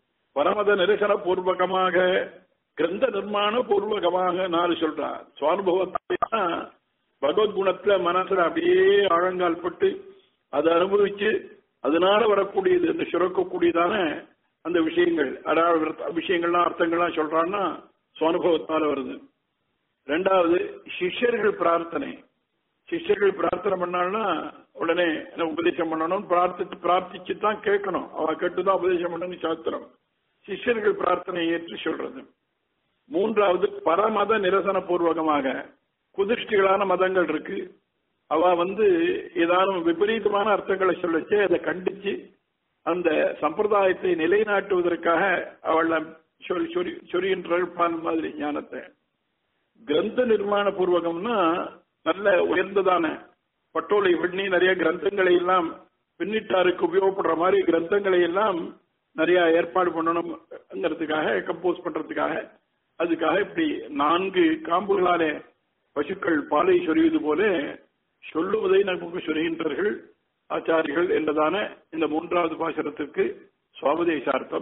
பரமத நிரசன பூர்வகமாக கிரந்த நிர்மாண பூர்வகமாக நாலு சொல்றார் சுவானுபவத்தாலே பகவத்குணத்துல மனசுல அப்படியே ஆழங்கால் பட்டு அதை அனுபவிச்சு அதனால வரக்கூடியது இந்த சுரக்கக்கூடியதான அந்த விஷயங்கள் அதாவது விஷயங்கள்லாம் அர்த்தங்கள்லாம் சொல்றான்னா சுவானுபவத்தால வருது ரெண்டாவது சிஷ்யர்கள் பிரார்த்தனை சிஷ்யர்கள் பிரார்த்தனை பண்ணாள்னா உடனே என்ன உபதேசம் பண்ணணும் பிரார்த்தித்து பிரார்த்திச்சு தான் கேட்கணும் அவ கேட்டுதான் உபதேசம் பண்ணணும் சாஸ்திரம் சிஷ்யர்கள் பிரார்த்தனை ஏற்று சொல்றது மூன்றாவது பரமத நிரசன பூர்வகமாக குதிஷ்டிகளான மதங்கள் இருக்கு அவ வந்து ஏதானும் விபரீதமான அர்த்தங்களை சொல்லச்சு அதை கண்டிச்சு அந்த சம்பிரதாயத்தை நிலைநாட்டுவதற்காக அவள் சொல்லி சொல்லி சொல்கின்ற மாதிரி ஞானத்தை கிரந்த நிர்மாண பூர்வகம்னா நல்ல உயர்ந்ததான பட்டோலை பண்ணி நிறைய கிரந்தங்களை எல்லாம் பின்னிட்டாருக்கு உபயோகப்படுற மாதிரி கிரந்தங்களை எல்லாம் நிறைய ஏற்பாடு பண்ணணும்ங்கிறதுக்காக கம்போஸ் பண்றதுக்காக அதுக்காக இப்படி நான்கு காம்புகளாலே பசுக்கள் பாலை சொரிவது போல சொல்லுவதை நமக்கு சொல்கின்றார்கள் ஆச்சாரிகள் என்றதான இந்த மூன்றாவது பாசனத்திற்கு சுவாபதேசார்த்தம்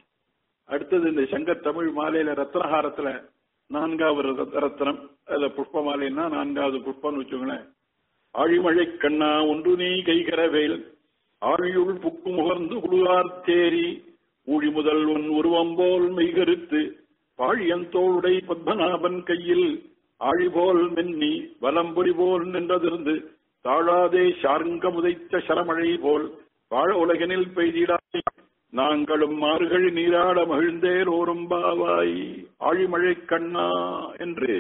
அடுத்தது இந்த சங்கர் தமிழ் மாலையில ரத்னஹாரத்துல நான்காவது ரத்னம் அதுல புஷ்ப மாலைன்னா நான்காவது புஷ்பம்னு வச்சுங்களேன் ஆழிமழை கண்ணா ஒன்று நீ கைகரவேல் ஆழியுள் புக்கு முகர்ந்து குழுவார் தேரி ஊழி முதல் உன் உருவம் போல் மெய்கருத்து பாழியந்தோளுடை பத்மநாபன் கையில் ஆழி போல் மென்னி வலம்பொறி போல் நின்றதிருந்து தாழாதே சார்ங்க முதைத்த சரமழை போல் வாழ உலகினில் பெய்திடாய் நாங்களும் மாறுகள் நீராட மகிழ்ந்தேர் ஓரும்பாவாய் ஆழிமழை கண்ணா என்று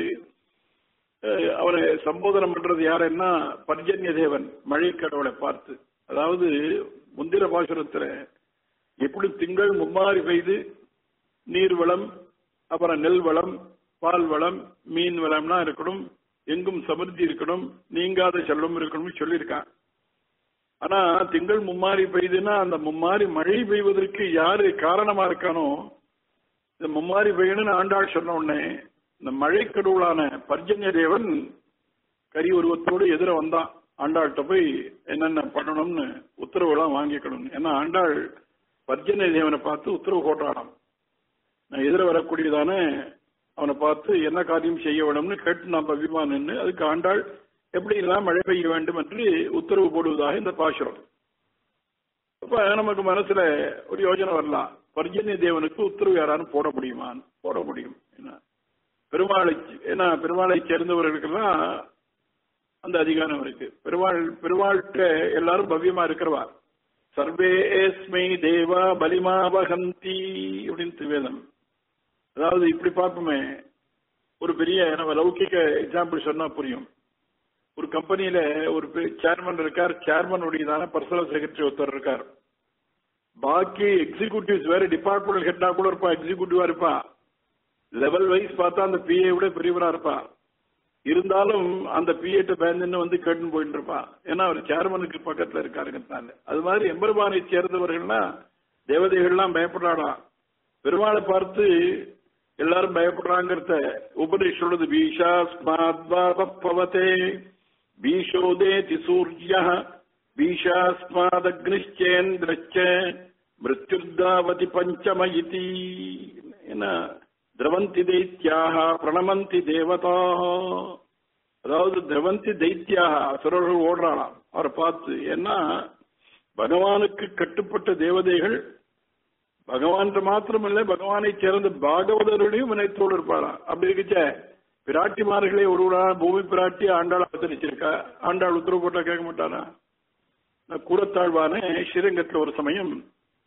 அவரை சம்போதனம் பண்றது யாருன்னா பர்ஜன்ய தேவன் மழை கடவுளை பார்த்து அதாவது முந்திர பாசுரத்துல எப்படி திங்கள் மும்மாறி பெய்து நீர் வளம் அப்புறம் நெல் வளம் பால் வளம் மீன் வளம்லாம் இருக்கணும் எங்கும் சமிருத்தி இருக்கணும் நீங்காத செல்வம் இருக்கணும்னு சொல்லியிருக்கான் ஆனா திங்கள் மும்மாறி பெய்யுதுன்னா அந்த மும்மாறி மழை பெய்வதற்கு யாரு காரணமா இருக்கானோ இந்த மும்மாறி பெய்யணும்னு ஆண்டாள் சொன்ன உடனே இந்த மழை கடவுளான பர்ஜன்ய தேவன் கரி உருவத்தோடு எதிர வந்தான் ஆண்டாள்கிட்ட போய் என்னென்ன பண்ணணும்னு உத்தரவுலாம் வாங்கிக்கணும் ஏன்னா ஆண்டாள் பர்ஜன்ய தேவனை பார்த்து உத்தரவு போட்டானாம் நான் எதிர வரக்கூடியதான அவனை பார்த்து என்ன காரியம் செய்ய வேணும்னு கேட்டு நான் பவிமா நின்று அதுக்கு ஆண்டாள் எப்படி எல்லாம் மழை பெய்ய வேண்டும் என்று உத்தரவு போடுவதாக இந்த பாசுரம் அப்ப நமக்கு மனசுல ஒரு யோஜனை வரலாம் பர்ஜன்ய தேவனுக்கு உத்தரவு யாராலும் போட முடியுமான்னு போட முடியும் என்ன பெருமாளை ஏன்னா பெருமாளை சேர்ந்தவர்களுக்கெல்லாம் அந்த அதிகாரம் இருக்கு பெருமாள் பெருமாள்கிட்ட எல்லாரும் பவ்யமா இருக்கிறவா சர்வேஸ்மை தேவா பலிமா வகந்தி அப்படின்னு திவேதம் அதாவது இப்படி பார்ப்போமே ஒரு பெரிய நம்ம லௌகிக எக்ஸாம்பிள் சொன்னா புரியும் ஒரு கம்பெனியில ஒரு சேர்மன் இருக்கார் சேர்மன் உடையதான பர்சனல் செக்ரட்டரி ஒருத்தர் இருக்கார் பாக்கி எக்ஸிகூட்டிவ்ஸ் வேற டிபார்ட்மெண்ட் ஹெட்டா கூட இருப்பா எக்ஸிகூட்டிவா இருப்பா லெவல் வைஸ் பார்த்தா அந்த பிஏ விட பெரியவரா இருப்பா இருந்தாலும் அந்த பிஏட்ட பயந்துன்னு வந்து கேட்டுன்னு போயிட்டு இருப்பா ஏன்னா அவர் சேர்மனுக்கு பக்கத்துல இருக்காருங்கிறதுனால அது மாதிரி எம்பெருமானை சேர்ந்தவர்கள்னா தேவதைகள்லாம் பயப்படுறாடாம் பெருமாளை பார்த்து எல்லாரும் பயப்படுறாங்கிறத உபதேஷ் சொல்றது பீஷாஸ்மாத்வாபவதே பீஷோதேதி சூரிய பீஷாஸ்மாதக்னிச்சேந்திரச்ச மிருத்யுர்தாவதி பஞ்சம இதி என்ன திரவந்தி தைத்தியாக பிரணமந்தி தேவதா அதாவது திரவந்தி தைத்தியாக அசுரர்கள் ஓடுறாளாம் அவரை பார்த்து ஏன்னா பகவானுக்கு கட்டுப்பட்ட தேவதைகள் பகவான் மாத்திரமல்ல பகவானை சேர்ந்த பாகவதர்களையும் வினைத்தோடு இருப்பாராம் அப்படி இருக்கச்ச பிராட்டிமார்களே ஒருவரா பூமி பிராட்டி ஆண்டாள் அவதரிச்சிருக்கா ஆண்டாள் உத்தரவு போட்டா கேட்க மாட்டாரா கூடத்தாழ்வான ஸ்ரீரங்கத்துல ஒரு சமயம்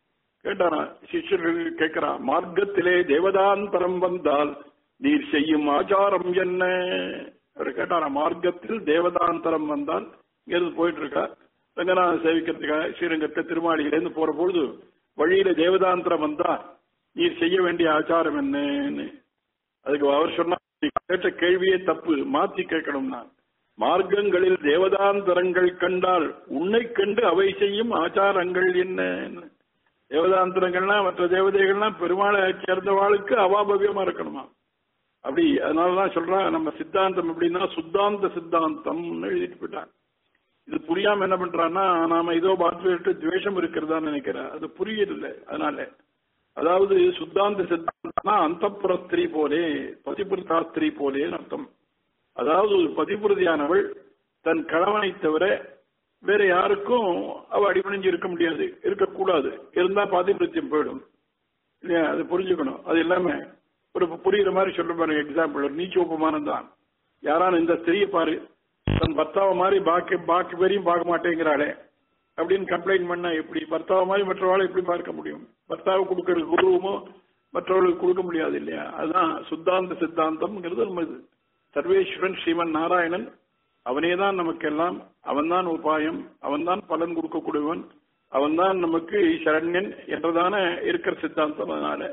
கேட்டாரா சிஷ்யர்கள் கேட்கிறா மார்க்கத்திலே தேவதாந்தரம் வந்தால் நீர் செய்யும் ஆச்சாரம் என்ன அவர் கேட்டாரா மார்க்கத்தில் தேவதாந்தரம் வந்தால் இங்கிருந்து போயிட்டு இருக்கா ரங்கநாத சேவிக்கிறதுக்காக ஸ்ரீரங்கத்தை திருமாளியிலேருந்து போற பொழுது வழியில தேவதாந்திரம் வந்தா நீர் செய்ய வேண்டிய ஆச்சாரம் என்னன்னு அதுக்கு அவர் சொன்னா "நீ கேட்ட கேள்வியே தப்பு மாத்தி கேட்கணும்னா மார்க்கங்களில் தேவதாந்தரங்கள் கண்டால் உன்னை கண்டு அவை செய்யும் ஆச்சாரங்கள் என்ன தேவதாந்தரங்கள்னா மற்ற தேவதைகள்லாம் பெருமாளை சேர்ந்தவாளுக்கு அவாபவியமா இருக்கணுமா அப்படி அதனாலதான் சொல்றாங்க நம்ம சித்தாந்தம் எப்படின்னா சுத்தாந்த சித்தாந்தம்னு எழுதிட்டு போயிட்டாங்க இது புரியாம என்ன பண்றான்னா நாம ஏதோ பார்த்துட்டு துவேஷம் இருக்கிறதா நினைக்கிறேன் அது புரியல அதனால அதாவது சுத்தாந்த சித்தாந்தம்னா அந்த ஸ்திரீ போலே பதிபுரதா ஸ்திரீ போலேன்னு அர்த்தம் அதாவது ஒரு பதிபுரதியானவள் தன் கணவனை தவிர வேற யாருக்கும் அவ அடிபணிஞ்சு இருக்க முடியாது இருக்கக்கூடாது இருந்தா பாதிபிரத்தியம் போயிடும் இல்லையா அது புரிஞ்சுக்கணும் அது இல்லாம ஒரு புரியுற மாதிரி சொல்ல பாருங்க எக்ஸாம்பிள் ஒரு நீச்ச உபமானம் தான் யாரான இந்த ஸ்திரீயை பாரு தன் பர்த்தாவை மாதிரி பாக்கி பாக்கி பேரையும் பார்க்க மாட்டேங்கிறாளே அப்படின்னு கம்ப்ளைண்ட் பண்ணா எப்படி பர்த்தாவை மாதிரி மற்றவாளை எப்படி பார்க்க முடியும் பர்த்தாவை கொடுக்கற குருவமோ மற்றவர்களுக்கு கொடுக்க முடியாது இல்லையா அதுதான் சுத்தாந்த சித்தாந்தம்ங்கிறது நம்ம இது சர்வேஸ்வரன் ஸ்ரீமன் நாராயணன் அவனே தான் நமக்கெல்லாம் அவன்தான் உபாயம் அவன்தான் பலன் கொடுக்கக்கூடியவன் அவன்தான் நமக்கு சரண்யன் என்றதான இருக்கிற சித்தாந்தம் அதனால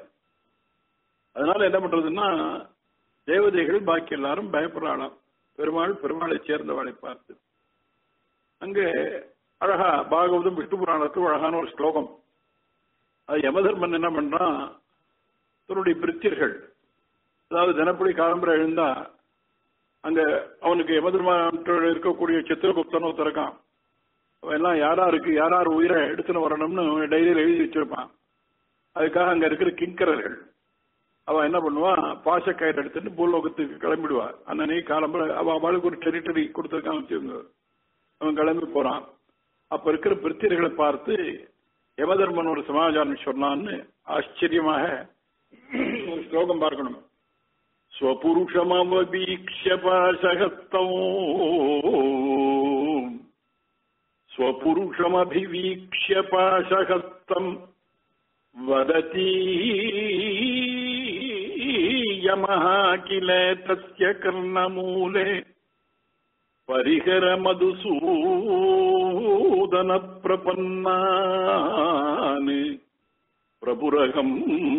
அதனால என்ன பண்றதுன்னா தேவதைகள் பாக்கி எல்லாரும் பயப்படுறாளாம் பெருமாள் பெருமாளை சேர்ந்தவளை பார்த்து அங்க அழகா பாகவதம் விஷ்ணு புராணத்துக்கு அழகான ஒரு ஸ்லோகம் அது யமதர்மன் என்ன பண்றான் தன்னுடைய பிரித்தியர்கள் அதாவது தினப்படி காலம்பரை எழுந்தா அங்க அவனுக்கு யமதர்மன் இருக்கக்கூடிய சித்திரகுப்தன் ஒருத்தர் இருக்கான் அவன் எல்லாம் யாரா இருக்கு யாரார் உயிரை எடுத்துன்னு வரணும்னு டைரியில் எழுதி வச்சிருப்பான் அதுக்காக அங்க இருக்கிற கிங்கரர்கள் அவன் என்ன பண்ணுவான் பாசக்கயிறு எடுத்துட்டு பூலோகத்துக்கு கிளம்பிடுவா அண்ணனே காலம்பர அவ அவளுக்கு ஒரு டெரிட்டரி கொடுத்துருக்கான் வச்சுக்கோங்க அவன் கிளம்பி போறான் அப்ப இருக்கிற பிரித்தியர்களை பார்த்து யமதர்மன் ஒரு சமாச்சாரம் சொன்னான்னு ஆச்சரியமாக ஒரு ஸ்லோகம் பார்க்கணும் ஸ்வபுருஷமவீக்ஷ பாசகத்தோ स्वपुरुषमभिवीक्ष्य पाशहस्तम् वदति यमः किल तस्य कर्णमूले परिहरमधुसूदनप्रपन्नान् प्रपुरहम्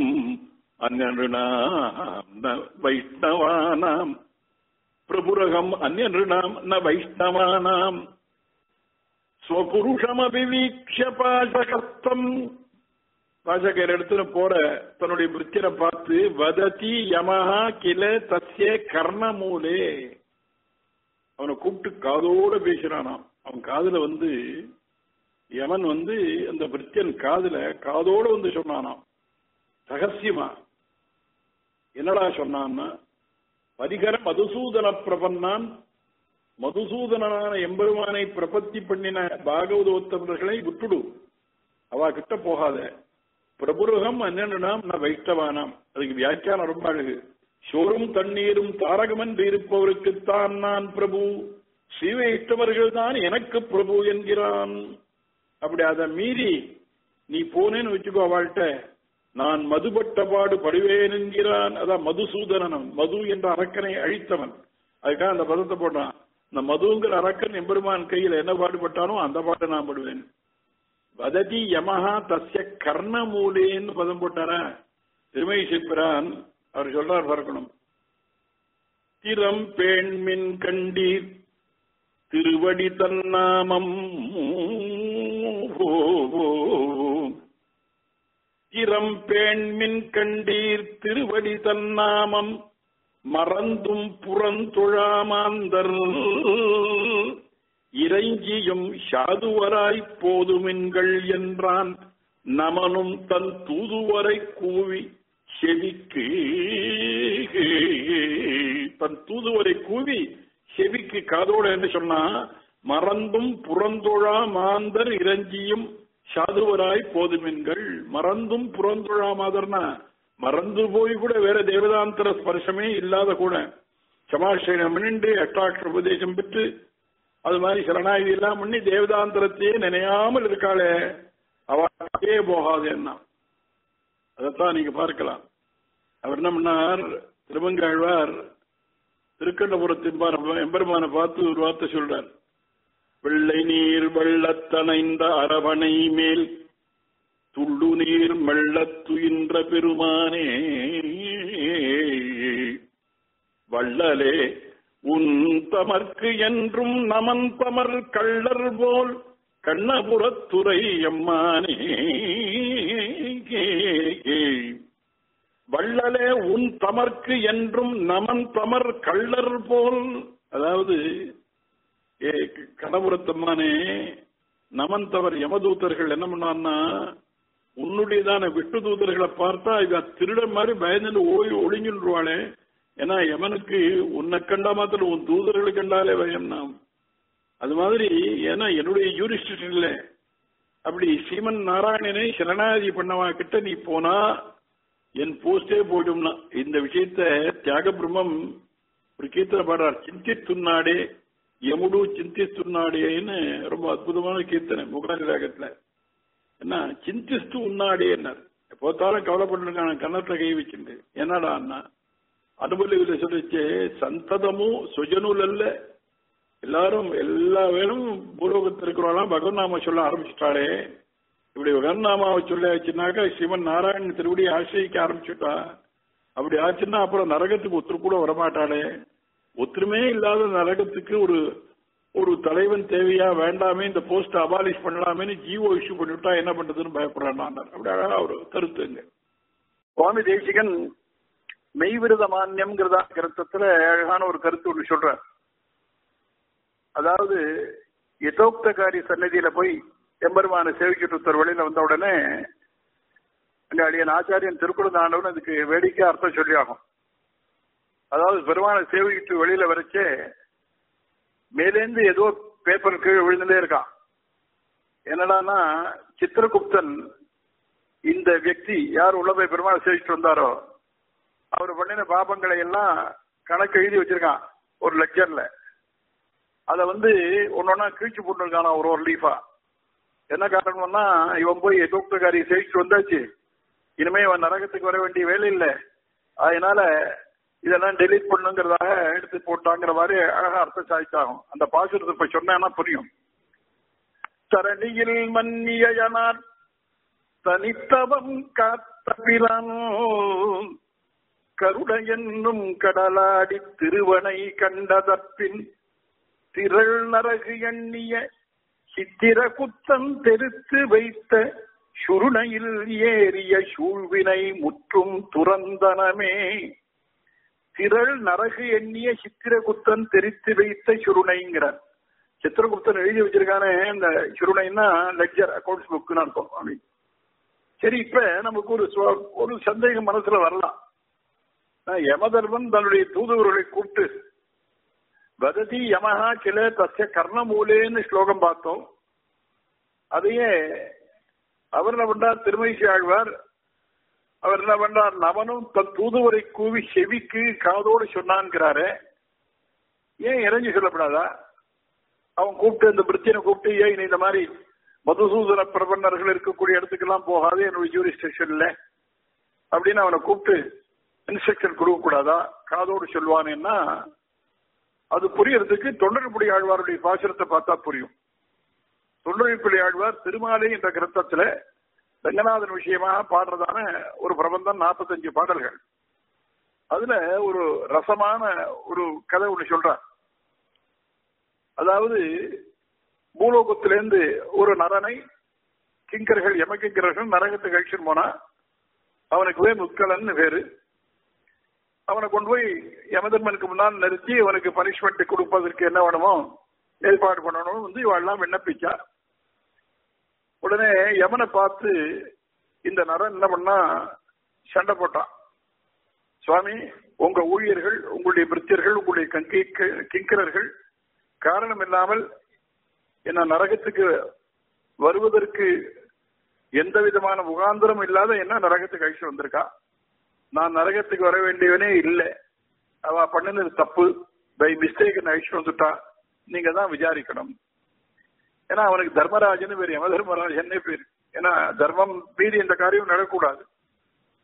अन्यनृणाम् न वैष्णवानाम् प्रपुरहम् अन्यनृणाम् न वैष्णवानाम् ஸ்வபுருஷமபிவீக்ஷ பாசகஸ்தம் பாசகர் எடுத்துன்னு போற தன்னுடைய பிரிச்சனை பார்த்து வததி யமஹா கில தஸ்ய கர்ணமூலே அவனை கூப்பிட்டு காதோட பேசுறானாம் அவன் காதுல வந்து யமன் வந்து அந்த பிரிச்சன் காதுல காதோட வந்து சொன்னானாம் ரகசியமா என்னடா சொன்னான்னா பரிகர மதுசூதன பிரபன்னான் மதுசூதனான எம்பெருமானை பிரபத்தி பண்ணின பாகவதோத்தமர்களை விட்டுடு அவ கிட்ட போகாத பிரபுருகம் அண்ணனாம் ந வைஷ்டவானாம் அதுக்கு வியாக்கியானம் ரொம்ப அழகு சோறும் தண்ணீரும் தாரகமன்று இருப்பவருக்குத்தான் நான் பிரபு ஸ்ரீவைஷ்டவர்கள் தான் எனக்கு பிரபு என்கிறான் அப்படி அதை மீறி நீ போனேன்னு வச்சுக்கோ அவள்கிட்ட நான் மதுபட்ட பாடு படுவேன் என்கிறான் அதான் மதுசூதனனம் மது என்ற அரக்கனை அழித்தவன் அதுக்காக அந்த பதத்தை போட்டான் இந்த மதுங்கிற அரக்கன் எம்பெருமான் கையில் என்ன பாடுபட்டானோ அந்த பாட்டை நான் படுவேன் வததி யமஹா தஸ்ய கர்ணமூலேன்னு பதம் போட்டாரா திருமை சிப்பிரான் அவர் சொல்றார் பார்க்கணும் திறம் பேண்மின் கண்டீர் திருவடி தன்னாமம் திறம் பேண்மின் கண்டீர் திருவடி தன்னாமம் மறந்தும் புறந்துழாமாந்தர் இறைஞ்சியும் சாதுவராய் போதுமின்கள் என்றான் நமனும் தன் தூதுவரை கூவி செவிக்கு தன் தூதுவரை கூவி செவிக்கு காதோடு என்று சொன்னா மறந்தும் புறந்தொழா மாந்தர் இறைஞ்சியும் சாதுவராய் போதுமின்கள் மறந்தும் புறந்தொழா மாதர்னா மறந்து போய் கூட வேற தேவதாந்தர ஸ்பர்சமே இல்லாத கூட சமாஷ்டனம் பண்ணிண்டு அஷ்டாட்சர உபதேசம் பெற்று அது மாதிரி சரணாகி எல்லாம் பண்ணி தேவதாந்தரத்தையே நினையாமல் இருக்காளே அவளே போகாது என்ன அதைத்தான் நீங்க பார்க்கலாம் அவர் என்ன பண்ணார் திருமங்காழ்வார் திருக்கண்டபுரத்தின் எம்பெருமான பார்த்து ஒரு வார்த்தை சொல்றார் வெள்ளை நீர் வெள்ளத்தனைந்த அரவணை மேல் துள்ளு நீர் மெள்ளத் துயின்ற பெருமானே வள்ளலே உன் தமர்க்கு என்றும் நமன் தமர் கள்ளர் போல் கண்ணபுரத்துறை எம்மானே வள்ளலே உன் தமர்க்கு என்றும் நமன் தமர் கள்ளர் போல் அதாவது ஏ கணபுரத்தம்மானே நமன் தவர் யமதூதர்கள் என்ன பண்ணான்னா உன்னுடையதான விட்டு தூதர்களை பார்த்தா இவ திருட மாதிரி பயந்து ஓய் ஒளிஞ்சுருவாளே ஏன்னா யமனுக்கு உன்னை கண்டா மாத்திரம் உன் தூதர்களை கண்டாலே பயம் நாம் அது மாதிரி ஏன்னா என்னுடைய யூரிஸ்டிஷன்ல அப்படி ஸ்ரீமன் நாராயணனை சரணாதி பண்ணவா கிட்ட நீ போனா என் போஸ்டே போயிடும்னா இந்த விஷயத்த தியாக பிரம்மம் ஒரு கீர்த்தனை பாடுறார் சிந்தித்துன்னாடே யமுடு చింతిస్తున్నాడేன்னு ரொம்ப அற்புதமான கீர்த்தனை முகராஜ ராகத்துல என்ன చింతిస్తూ ఉన్నాడే అన్నారు పోతాலும் కవలపడిన కన్నట్ల కై వచ్చింది என்னடா அண்ணா அனுபவில சொல்லிச்சு சந்ததமு சுஜனுலல்ல எல்லாரும் எல்லா வேணும் பூலோகத்தில் இருக்கிறவங்களாம் பகவன்னாம சொல்ல ஆரம்பிச்சுட்டாளே இப்படி பகவன்னாமாவை சொல்ல வச்சுனாக்கா சிவன் நாராயணன் திருவடி ஆசிரியிக்க ஆரம்பிச்சுட்டா அப்படி ஆச்சுன்னா அப்புறம் நரகத்துக்கு ஒருத்தர் கூட வரமாட்டாளே ஒத்துருமே இல்லாத நரகத்துக்கு ஒரு ஒரு தலைவன் தேவையா வேண்டாமே இந்த போஸ்ட் அபாலிஷ் பண்ணலாமேன்னு ஜீவோ இஷ்யூ பண்ணிவிட்டா என்ன பண்றதுன்னு பயப்படுறான் அப்படி அழகா ஒரு கருத்துங்க சுவாமி தேசிகன் மெய்விரத மானியம்ங்கிறதா கருத்தத்துல அழகான ஒரு கருத்து ஒன்று சொல்றார் அதாவது யதோக்தகாரி சன்னதியில போய் எம்பெருமான சேவிக்கிட்டு ஒருத்தர் வெளியில வந்த உடனே அங்க அடியன் ஆச்சாரியன் திருக்குறள் ஆண்டவன் அதுக்கு வேடிக்கை அர்த்தம் சொல்லி ஆகும் அதாவது பெருமானை சேவிக்கிட்டு வெளியில வரைச்சே மேலேந்து ஏதோ பேப்பர் கீழே விழுந்துட்டே இருக்கான் என்னடான்னா சித்திரகுப்தன் இந்த வியக்தி யார் உள்ள போய் பெருமாளை சேவிச்சுட்டு வந்தாரோ அவர் பண்ணின பாபங்களை எல்லாம் கணக்கு எழுதி வச்சிருக்கான் ஒரு லெக்சர்ல அத வந்து ஒன்னொன்னா கிழிச்சு போட்டுருக்கானா ஒரு ஒரு லீஃபா என்ன காரணம்னா இவன் போய் எதோக்தகாரி சேவிச்சுட்டு வந்தாச்சு இனிமே இவன் நரகத்துக்கு வர வேண்டிய வேலை இல்லை அதனால இதெல்லாம் டெலீட் பண்ணுங்கிறதாக எடுத்து போட்டாங்கிற மாதிரி அழகா அர்த்தம் சாய்ச்சாகும் அந்த பாசுரத்தை இப்ப சொன்னா புரியும் தரணியில் மன்னியனார் தனித்தவம் காத்தபிலான் கருட என்னும் கடலாடி திருவனை கண்டதற்பின் திரள் நரகு எண்ணிய சித்திர குத்தம் தெரித்து வைத்த சுருணையில் ஏறிய சூழ்வினை முற்றும் துறந்தனமே திரள் நரகு எண்ணிய சித்திரகுப்தன் தெரித்து வைத்த சுருணைங்கிறார் சித்திரகுப்தன் எழுதி வச்சிருக்கானே இந்த சுருணைன்னா லெக்சர் அக்கௌண்ட்ஸ் புக்னு அர்த்தம் அப்படின்னு சரி இப்ப நமக்கு ஒரு ஒரு சந்தேகம் மனசுல வரலாம் யமதர்மன் தன்னுடைய தூதுவர்களை கூப்பிட்டு வததி யமஹா கிள தஸ்ய கர்ணமூலேன்னு ஸ்லோகம் பார்த்தோம் அதையே அவர் என்ன பண்றார் திருமயிசி ஆழ்வார் அவர் என்ன பண்றார் நவனும் தன் தூதுவரை கூவி செவிக்கு காதோடு சொன்னான்கிறாரு ஏன் இறங்கி சொல்லப்படாதா அவன் கூப்பிட்டு இந்த பிரித்தியனை கூப்பிட்டு ஏன் நீ இந்த மாதிரி மதுசூதன பிரபன்னர்கள் இருக்கக்கூடிய இடத்துக்கெல்லாம் போகாது என்னுடைய ஜூரி ஸ்டேஷன்ல அப்படின்னு அவனை கூப்பிட்டு இன்ஸ்ட்ரக்ஷன் கொடுக்க கூடாதா காதோடு சொல்வானேன்னா அது புரியறதுக்கு தொண்டர்புடி ஆழ்வாருடைய பாசுரத்தை பார்த்தா புரியும் தொண்டர்புடி ஆழ்வார் திருமாலை என்ற கிரந்தத்துல ரங்கநாதன் விஷயமாக பாடுறதான ஒரு பிரபந்தம் நாற்பத்தஞ்சு பாடல்கள் அதுல ஒரு ரசமான ஒரு கதை ஒண்ணு சொல்றார் அதாவது பூலோகத்திலேருந்து ஒரு நரனை கிங்கர்கள் யமகிங்கர்கள் நரகத்துக்கு அழிச்சுன்னு போனா அவனுக்கு போய் முத்கலன்னு பேரு அவனை கொண்டு போய் யமதர்மனுக்கு முன்னால் நிறுத்தி அவனுக்கு பனிஷ்மெண்ட் கொடுப்பதற்கு என்ன வேணுமோ ஏற்பாடு பண்ணணும் வந்து இவெல்லாம் விண்ணப்பிச்சா உடனே யமனை பார்த்து இந்த நரன் என்ன பண்ணா சண்டை போட்டான் சுவாமி உங்க ஊழியர்கள் உங்களுடைய பிரித்தியர்கள் உங்களுடைய கங்கி கிங்கரர்கள் காரணம் இல்லாமல் என்ன நரகத்துக்கு வருவதற்கு எந்த விதமான முகாந்திரம் இல்லாத என்ன நரகத்துக்கு அழிச்சு வந்திருக்கா நான் நரகத்துக்கு வர வேண்டியவனே இல்லை அவ பண்ணினது தப்பு பை மிஸ்டேக் அழிச்சு வந்துட்டா நீங்க தான் விசாரிக்கணும் ஏன்னா அவனுக்கு தர்மராஜன் பேர் யம தர்மராஜன் பேர் ஏன்னா தர்மம் மீறி இந்த காரியம் நடக்கக்கூடாது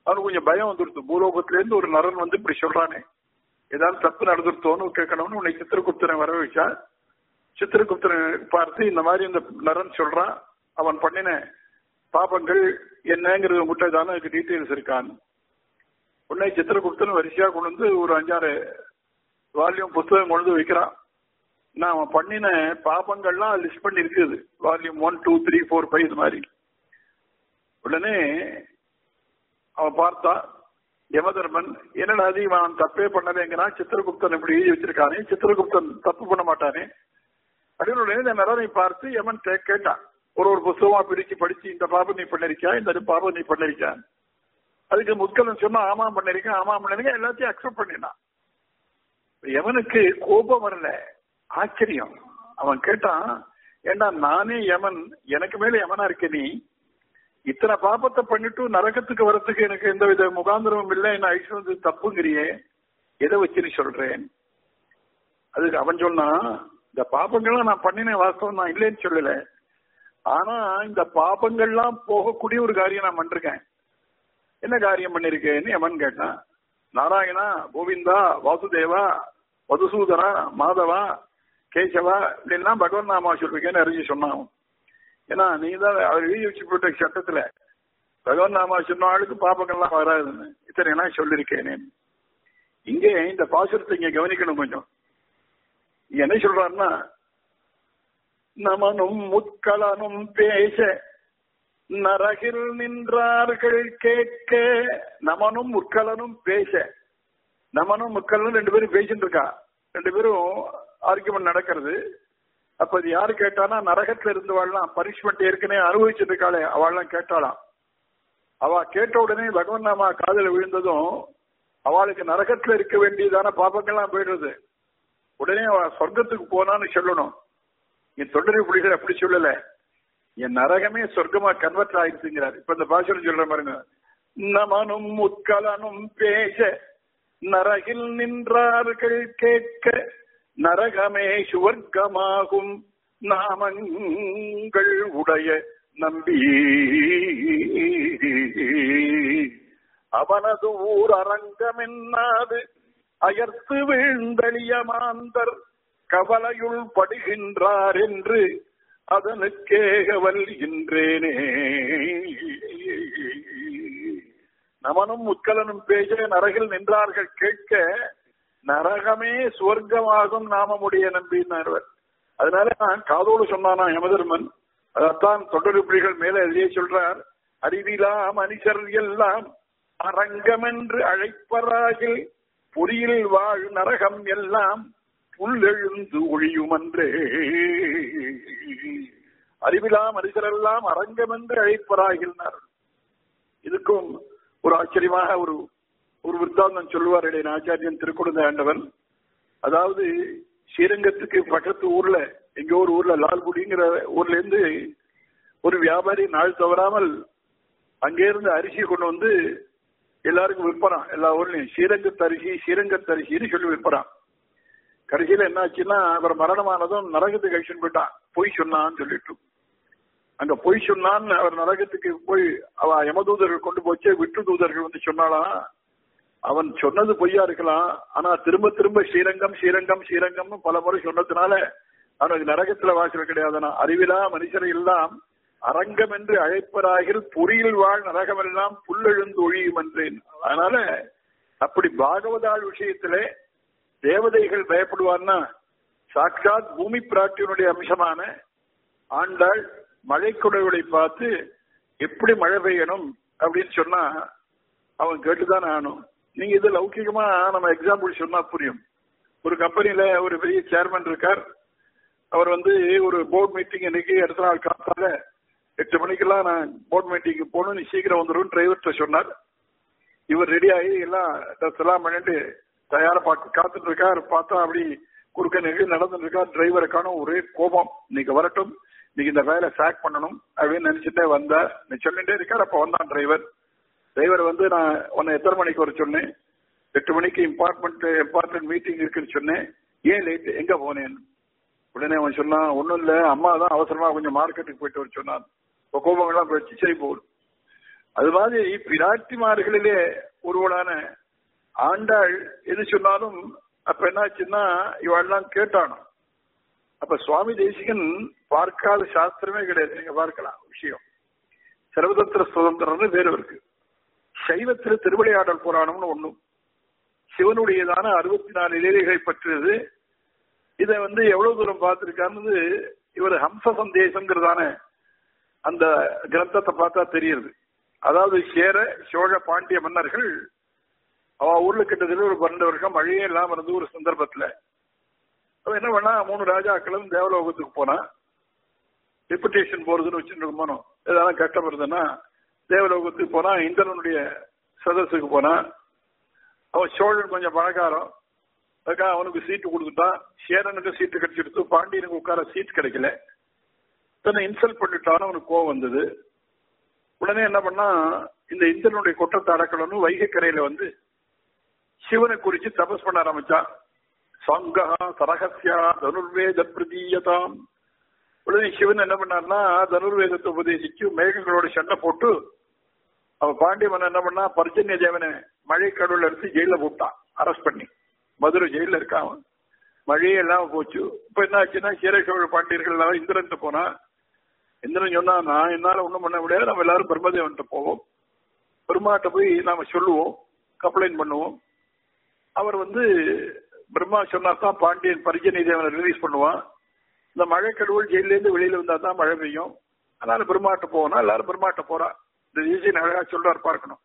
அவனுக்கு கொஞ்சம் பயம் வந்துருது பூலோகத்துல இருந்து ஒரு நரன் வந்து இப்படி சொல்றானே ஏதாவது தப்பு நடந்துருத்தோன்னு கேட்கணும்னு உன்னை சித்திரகுப்தனை வர வச்சா சித்திரகுப்தனை பார்த்து இந்த மாதிரி இந்த நரன் சொல்றான் அவன் பண்ணின பாபங்கள் என்னங்கிறது உங்ககிட்ட தானே அதுக்கு டீட்டெயில்ஸ் இருக்கான் உடனே சித்திரகுப்தன் வரிசையா கொண்டு வந்து ஒரு அஞ்சாறு வால்யூம் புத்தகம் கொண்டு வந்து வைக்கிறான் நான் அவன் பண்ணின பாபங்கள்லாம் லிஸ்ட் பண்ணி இருக்குது volume one two three four five இது மாதிரி உடனே அவன் பார்த்தா யமதர்மன் என்னடா அது இவன் தப்பே பண்ணலைங்கிறான் சித்திரகுப்தன் இப்படி எழுதி வச்சிருக்கானே சித்திரகுப்தன் தப்பு பண்ண மாட்டானே அப்படின்னு உடனே இந்த நரனை பார்த்து யமன் கே- கேட்டான் ஒரு ஒரு புத்தகமா பிரிச்சு படிச்சு இந்த பாபம் நீ பண்ணிருக்கியா இந்த பாபம் நீ பண்ணிருக்கியா அதுக்கு முத்கலன் சொன்னா ஆமா பண்ணிருக்கேன் ஆமா பண்ணிருக்கேன் எல்லாத்தையும் அக்செப்ட் பண்ணினான் யமனுக்கு கோபம் வரல ஆச்சரியம் அவன் கேட்டான் ஏண்டா நானே யமன் எனக்கு மேல யமனா இருக்க நீ இத்தனை பாபத்தை பண்ணிட்டு நரகத்துக்கு வரத்துக்கு எனக்கு எந்த வித முகாந்திரமும் இல்லை என்ன ஐஸ்வர்ந்து தப்புங்கிறியே எதை வச்சு நீ சொல்றேன் அதுக்கு அவன் சொன்னான் இந்த பாபங்கள்லாம் நான் பண்ணினேன் வாஸ்தவம் நான் இல்லைன்னு சொல்லல ஆனா இந்த பாபங்கள்லாம் போகக்கூடிய ஒரு காரியம் நான் பண்ணிருக்கேன் என்ன காரியம் பண்ணிருக்கேன்னு யமன் கேட்டான் நாராயணா கோவிந்தா வாசுதேவா மதுசூதனா மாதவா கேசவா இப்படிலாம் பகவன் நாமா சொல்லிருக்கேன்னு அறிஞ்சு சொன்னான் ஏன்னா நீ தான் அவர் எழுதி வச்சு போட்ட சட்டத்துல பகவன் நாமா சொன்ன ஆளுக்கு பாப்பங்கள்லாம் வராதுன்னு இத்தனை எல்லாம் சொல்லியிருக்கேனே இங்கே இந்த பாசுரத்தை இங்க கவனிக்கணும் கொஞ்சம் இங்க என்ன சொல்றாருன்னா நமனும் முட்களனும் பேச நரகில் நின்றார்கள் கேட்க நமனும் முற்களனும் பேச நமனும் முற்களனும் ரெண்டு பேரும் பேசிட்டு இருக்கா ரெண்டு பேரும் ஆர்குமெண்ட் நடக்கிறது அப்ப அது யாரு கேட்டானா நரகத்துல இருந்தவாள்லாம் பனிஷ்மெண்ட் ஏற்கனவே அனுபவிச்சுட்டு இருக்காளே அவள்லாம் கேட்டாளாம் அவ கேட்ட உடனே பகவன் நாமா காதல விழுந்ததும் அவளுக்கு நரகத்துல இருக்க வேண்டியதான பாப்பங்கள்லாம் போயிடுறது உடனே அவ சொர்க்கத்துக்கு போனான்னு சொல்லணும் என் தொடர் புலிகள் அப்படி சொல்லல என் நரகமே சொர்க்கமா கன்வெர்ட் ஆயிடுச்சுங்கிறார் இப்ப இந்த பாஷன் சொல்ற பாருங்க நமனும் முற்கலனும் பேச நரகில் நின்றார்கள் கேட்க நரகமே சுவர்க்கமாகும் நாமங்கள் உடைய நம்பி அவனது ஊர் அரங்கமென்னாது அயர்த்து வீழ்ந்தளிய மாந்தர் கவலையுள் படுகின்றார் என்று அதனுக்கேக வல்கின்றேனே நமனும் முற்கலனும் பேச நரகில் நின்றார்கள் கேட்க நரகமே சுவர்க்கமாகும் நாமமுடைய நம்பினார்வர் அதனால நான் காதோடு சொன்னானா யமதர்மன் அதைத்தான் தொடர்புகள் மேல எழுதியே சொல்றார் அறிவிலா மனுஷர் எல்லாம் அரங்கம் என்று அழைப்பராகில் பொறியில் வாழ் நரகம் எல்லாம் புல்லெழுந்து ஒழியுமன்றே அறிவிலா மனுஷரெல்லாம் அரங்கம் என்று அழைப்பராகினார் இதுக்கும் ஒரு ஆச்சரியமாக ஒரு ஒரு விருத்தாந்தம் சொல்லுவார் இடையே ஆச்சாரியன் திருக்குழந்தை ஆண்டவன் அதாவது ஸ்ரீரங்கத்துக்கு பக்கத்து ஊர்ல எங்க ஒரு ஊர்ல லால்குடிங்கிற ஊர்ல இருந்து ஒரு வியாபாரி நாள் தவறாமல் அங்கே இருந்து அரிசி கொண்டு வந்து எல்லாருக்கும் விற்பறான் எல்லா ஊர்லயும் ஸ்ரீரங்கத்து அரிசி ஸ்ரீரங்கத்து அரிசின்னு சொல்லி விற்பறான் கடைசியில என்ன ஆச்சுன்னா அவர் மரணமானதும் நரகத்துக்கு கழிச்சுன்னு போயிட்டான் பொய் சொன்னான்னு சொல்லிட்டு அங்க பொய் சொன்னான்னு அவர் நரகத்துக்கு போய் அவ யமதூதர்கள் கொண்டு போச்சு விட்டு தூதர்கள் வந்து சொன்னாலாம் அவன் சொன்னது பொய்யா இருக்கலாம் ஆனா திரும்ப திரும்ப ஸ்ரீரங்கம் ஸ்ரீரங்கம் ஸ்ரீரங்கம்னு பல முறை சொன்னதுனால அவனுக்கு நரகத்துல வாசல் கிடையாதுனா அறிவிலா மனுஷரை எல்லாம் அரங்கம் என்று அழைப்பராகில் பொறியில் வாழ் நரகமெல்லாம் புல்லெழுந்து ஒழியும் என்றேன் அதனால அப்படி பாகவதாள் விஷயத்திலே தேவதைகள் பயப்படுவான்னா சாட்சாத் பூமி பிராட்டியனுடைய அம்சமான ஆண்டாள் மழைக்குடைகளை பார்த்து எப்படி மழை பெய்யணும் அப்படின்னு சொன்னா அவன் கேட்டுதான் ஆகணும் நீங்க இது லௌகிகமா நம்ம எக்ஸாம்பிள் சொன்னா புரியும் ஒரு கம்பெனில ஒரு பெரிய சேர்மன் இருக்கார் அவர் வந்து ஒரு போர்ட் மீட்டிங் இன்னைக்கு அடுத்த நாள் காத்தால எட்டு மணிக்கெல்லாம் நான் போர்ட் மீட்டிங் போகணும் நீ சீக்கிரம் வந்துடும் டிரைவர்கிட்ட சொன்னார் இவர் ரெடி ஆகி எல்லாம் ட்ரெஸ் எல்லாம் பண்ணிட்டு தயாரா பார்த்து காத்துட்டு இருக்கார் பார்த்தா அப்படி குறுக்க நெகிழ் நடந்துட்டு இருக்கா டிரைவரை காணும் ஒரே கோபம் இன்னைக்கு வரட்டும் இன்னைக்கு இந்த வேலை சாக் பண்ணணும் அப்படின்னு நினைச்சிட்டே வந்தா நீ சொல்லிட்டே இருக்கார் அப்ப வந்தான் டிரைவர் டிரைவர் வந்து நான் உன்னை எத்தனை மணிக்கு வர சொன்னேன் எட்டு மணிக்கு இம்பார்ட்மெண்ட் இம்பார்ட்டன்ட் மீட்டிங் இருக்குன்னு சொன்னேன் ஏன் லேட் எங்க போனேன் உடனே அவன் சொன்னான் ஒன்றும் இல்லை அம்மா தான் அவசரமா கொஞ்சம் மார்க்கெட்டுக்கு போயிட்டு வர சொன்னான் இப்போ கோபங்கள்லாம் போயிடுச்சு சரி போகுது அது மாதிரி பிராட்டிமார்களிலே ஒருவளான ஆண்டாள் எது சொன்னாலும் அப்ப என்னாச்சுன்னா இவாள்லாம் கேட்டானோ அப்ப சுவாமி தேசிகன் பார்க்காத சாஸ்திரமே கிடையாது நீங்க பார்க்கலாம் விஷயம் சர்வதந்திர சுதந்திரம்னு வேறு இருக்கு சைவத்தில் திருவிளையாடல் புராணம்னு ஒண்ணும் சிவனுடையதான அறுபத்தி நாலு லீலைகளை பற்றியது இதை வந்து எவ்வளவு தூரம் பார்த்திருக்காருன்னு இவர் ஹம்ச சந்தேசங்கிறதான அந்த கிரந்தத்தை பார்த்தா தெரியுது அதாவது சேர சோழ பாண்டிய மன்னர்கள் அவ ஊர்ல கிட்டத்தட்ட ஒரு பன்னெண்டு வருஷம் மழையே இல்லாம இருந்த ஒரு சந்தர்ப்பத்துல அவன் என்ன பண்ணா மூணு ராஜாக்களும் தேவலோகத்துக்கு போனா டெபுடேஷன் போறதுன்னு வச்சுருக்கோம் ஏதாவது கட்டம் இருந்ததுன்னா தேவலோகத்துக்கு போனா இந்திரனுடைய சதஸுக்கு போனா அவன் சோழன் கொஞ்சம் பணக்காரம் அதுக்காக அவனுக்கு சீட்டு கொடுத்துட்டான் சேரனுக்கு சீட்டு கிடைச்சிடுத்து பாண்டியனுக்கு உட்கார சீட் கிடைக்கல தன்னை இன்சல்ட் பண்ணிட்டான்னு அவனுக்கு கோவம் வந்தது உடனே என்ன பண்ணா இந்த இந்திரனுடைய குற்றத்தை அடக்கணும்னு வைகை கரையில வந்து சிவனை குறிச்சு தபஸ் பண்ண ஆரம்பிச்சான் சங்கா சரகசியா தனுர்வேத பிரதீயதாம் உடனே சிவன் என்ன பண்ணார்னா தனுர்வேதத்தை உபதேசிச்சு மேகங்களோட சண்டை போட்டு அவன் பாண்டிய மன்னன் என்ன பண்ணா பர்ஜன்ய தேவனை மழை கடவுள் எடுத்து ஜெயில போட்டான் அரெஸ்ட் பண்ணி மதுரை ஜெயில இருக்கான் அவன் மழையே இல்லாம போச்சு இப்ப என்ன ஆச்சுன்னா சீரசோழ பாண்டியர்கள் எல்லாம் இந்திரன் போனா இந்திரன் சொன்னா நான் என்னால ஒண்ணும் பண்ண முடியாது நம்ம எல்லாரும் பிரம்மதேவன்கிட்ட போவோம் பெருமாட்ட போய் நாம சொல்லுவோம் கம்ப்ளைண்ட் பண்ணுவோம் அவர் வந்து பிரம்மா சொன்னா தான் பாண்டியன் பரிஜனி தேவனை ரிலீஸ் பண்ணுவான் இந்த மழை கடவுள் ஜெயில இருந்து வெளியில வந்தா தான் மழை பெய்யும் அதனால பெருமாட்ட போவோம்னா எல்லாரும் பெருமாட்ட போறா இந்த ஈஸியை அழகா சொல்றாரு பார்க்கணும்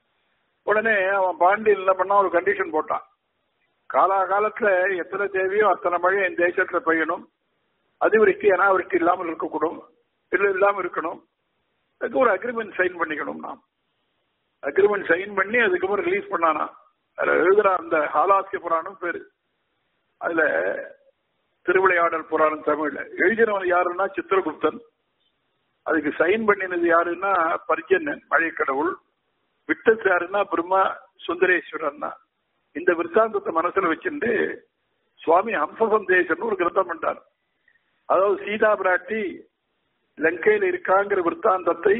உடனே அவன் பாண்டியன் என்ன பண்ணா ஒரு கண்டிஷன் போட்டான் காலாகாலத்துல எத்தனை தேவையோ அத்தனை மழை என் தேசத்துல பெய்யணும் அதிவிருஷ்டி அனாவிருஷ்டி இல்லாமல் இருக்கக்கூடும் இல்லை இல்லாமல் இருக்கணும் அதுக்கு ஒரு அக்ரிமெண்ட் சைன் பண்ணிக்கணும் நாம் அக்ரிமெண்ட் சைன் பண்ணி அதுக்கப்புறம் ரிலீஸ் பண்ணானா அதுல எழுதுற அந்த ஹாலாசிய புராணம் பேரு அதுல திருவிளையாடல் புராணம் தமிழ்ல எழுதினவன் யாருன்னா சித்திரகுப்தன் அதுக்கு சைன் பண்ணினது யாருன்னா பர்ஜன்னன் மழை கடவுள் விட்டஸ் யாருன்னா பிரம்மா சுந்தரேஸ்வரன் இந்த விற்த்தாந்தத்தை மனசுல வச்சுட்டு சுவாமி ஹம்ச சந்தேசன் ஒரு கிரந்தம் பண்ணார் அதாவது சீதா பிராட்டி லங்கையில் இருக்காங்கிற விற்த்தாந்தத்தை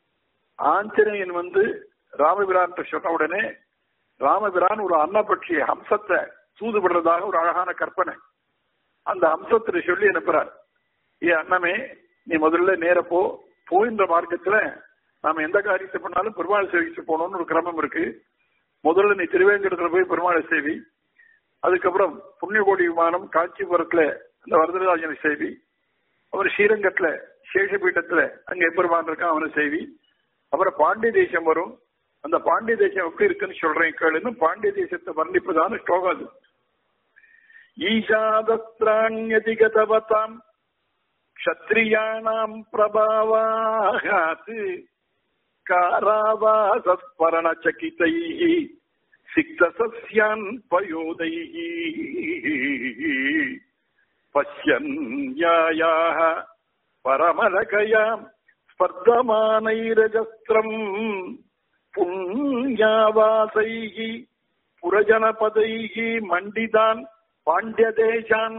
ஆஞ்சநேயன் வந்து ராமபிரான் சொன்ன உடனே ராமபிரான் ஒரு அன்னபட்சிய ஹம்சத்தை சூதுபடுறதாக ஒரு அழகான கற்பனை அந்த அம்சத்தை சொல்லி அனுப்புறார் ஏ அண்ணமே நீ முதல்ல நேர போ போகின்ற மார்க்கத்துல நாம எந்த காரியத்தை பண்ணாலும் பெருமாள் சேவிச்சு போகணும்னு ஒரு கிரமம் இருக்கு முதல்ல நீ திருவேங்கடத்துல போய் பெருமாளை சேவி அதுக்கப்புறம் புண்ணியகோடி விமானம் காஞ்சிபுரத்துல அந்த வரதராஜனை சேவி அப்புறம் ஸ்ரீரங்கத்துல சேஷபீட்டத்துல அங்க எப்பெருமான் இருக்கான் அவனை சேவி அப்புறம் பாண்டிய தேசம் வரும் அந்த பாண்டிய தேசம் எப்படி இருக்குன்னு சொல்றேன் கேளுன்னு பாண்டிய தேசத்தை வர்ணிப்பதான ஸ்லோகம் அது ஈஷாதத்ராண்யதிகதவதாம் க்ஷத்ரியாணாம் பிரபாவாத் காராவாசஸ்மரணச்சகிதைः சிக்தசஸ்யான் பயோதைः பश्यन्यायाः परमलकयाम् स्पर्धमानैरजस्त्रम् पुण्यावासैः पुरजनपदैः मण्डितान् பாண்டியதேசான்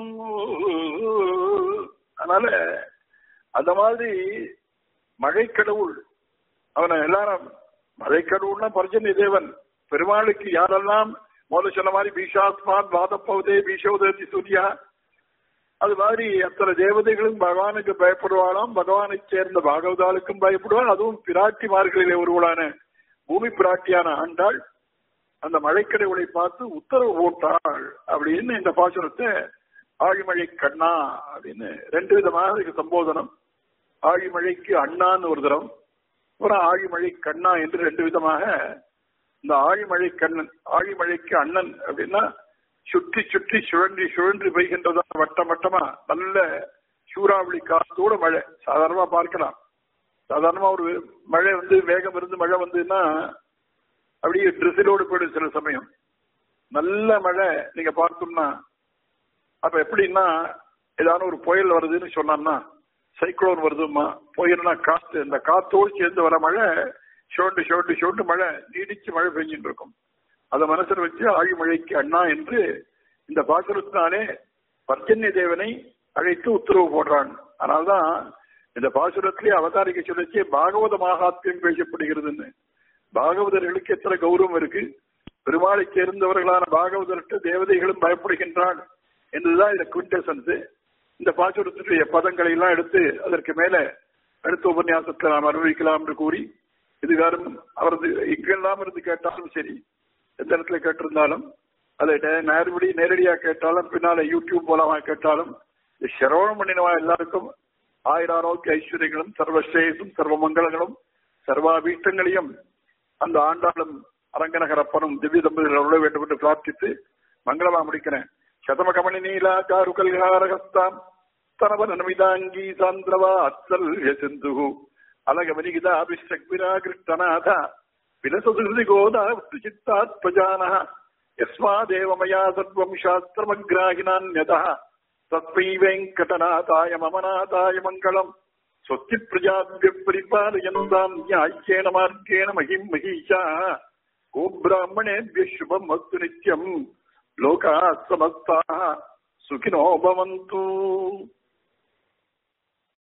அதனால அந்த மாதிரி மழைக்கடவுள் அவனை எல்லாரும் மழைக்கடவுள்னா பர்ஜன்ய தேவன் பெருமாளுக்கு யாரெல்லாம் முதல்ல சொன்ன மாதிரி பீஷாஸ்மாத் வாதப்பவதே பீஷோதேதி சூர்யா அது மாதிரி அத்தனை தேவதைகளும் பகவானுக்கு பயப்படுவாளாம் பகவானை சேர்ந்த பாகவதாளுக்கும் பயப்படுவாள் அதுவும் பிராட்டிமார்களிலே ஒருவளான பூமி பிராட்டியான ஆண்டாள் அந்த மழைக்கடவுளை பார்த்து உத்தரவு போட்டாள் அப்படின்னு இந்த பாசுரத்தை ஆழிமழை கண்ணா அப்படின்னு ரெண்டு விதமாக இதுக்கு சம்போதனம் ஆழிமழைக்கு அண்ணான்னு ஒரு தரம் அப்புறம் ஆழிமழை கண்ணா என்று ரெண்டு விதமாக இந்த ஆழிமழை கண்ணன் ஆழிமழைக்கு அண்ணன் அப்படின்னா சுற்றி சுற்றி சுழன்றி சுழன்றி பெய்கின்றதா வட்டம் வட்டமா நல்ல சூறாவளி காத்தோட மழை சாதாரணமா பார்க்கலாம் சாதாரணமா ஒரு மழை வந்து வேகம் இருந்து மழை வந்ததுன்னா அப்படியே ட்ரெஸ்ஸிலோடு போயிடும் சில சமயம் நல்ல மழை நீங்க பார்த்தோம்னா அப்ப எப்படின்னா ஏதாவது ஒரு புயல் வருதுன்னு சொன்னான்னா சைக்ளோன் வருதுமா புயல்னா காத்து இந்த காத்தோடு சேர்ந்து வர மழை ஷோண்டு ஷோண்டு ஷோண்டு மழை நீடிச்சு மழை பெஞ்சிட்டு இருக்கும் அதை மனசில் வச்சு ஆழிமழைக்கு அண்ணா என்று இந்த பாசுரத்தினாலே பர்ஜன்ய தேவனை அழைத்து உத்தரவு போடுறான் அதனால்தான் இந்த பாசுரத்திலே அவதாரிக்க சொல்லச்சு பாகவத மகாத்மியம் பேசப்படுகிறதுன்னு பாகவதர்களுக்கு எத்தனை கௌரவம் இருக்கு பெருமாளை சேர்ந்தவர்களான பாகவதற்கு தேவதைகளும் பயப்படுகின்றான் என்றுதான் இந்த குவிண்டசன்ஸ் இந்த பாசுரத்துடைய பதங்களை எல்லாம் எடுத்து அதற்கு மேல அடுத்த உபன்யாசத்தை நாம் அனுபவிக்கலாம் என்று கூறி இதுகாரும் அவரது எங்கெல்லாம் இருந்து கேட்டாலும் சரி எந்த இடத்துல கேட்டிருந்தாலும் அதை நே- நேரடி நேரடியா கேட்டாலும் பின்னால யூடியூப் மூலமா கேட்டாலும் இந்த சிரவணம் பண்ணினவா எல்லாருக்கும் ஆயிரம் ஆரோக்கிய ஐஸ்வர்யங்களும் சர்வஸ்ரேயசும் சர்வ மங்களங்களும் சர்வாபீஷ்டங்களையும் அந்த ஆண்டாளும் அரங்கநகரப்பனும் திவ்ய தம்பதிகள் அருள வேண்டும் என்று பிரார்த்தித்து மங்களமா முடிக்கிறேன் சதமகமணி நீலா காருகல்காரகஸ்தாம் தனவனமிதாங்கி சாந்திரவா அத்சல்ய சிந்து அலகமனிகிதாபிஷக்விரா கிருஷ்ணநாத விலசதுதி கோதா சித்தாத்மஜானः यस्मादेव मया सर्वं शास्त्रमग्राहिणान्यतः तस्मै वेङ्कटनाथाय मम नाथाय मङ्गलम् स्वस्तिप्रजाभ्यः परिपालयन्ताम् न्याय्येन मार्गेण महिम् महिषाः गोब्राह्मणेभ्यः शुभम् अस्तु नित्यम् लोकाः समस्ताः सुखिनो भवन्तु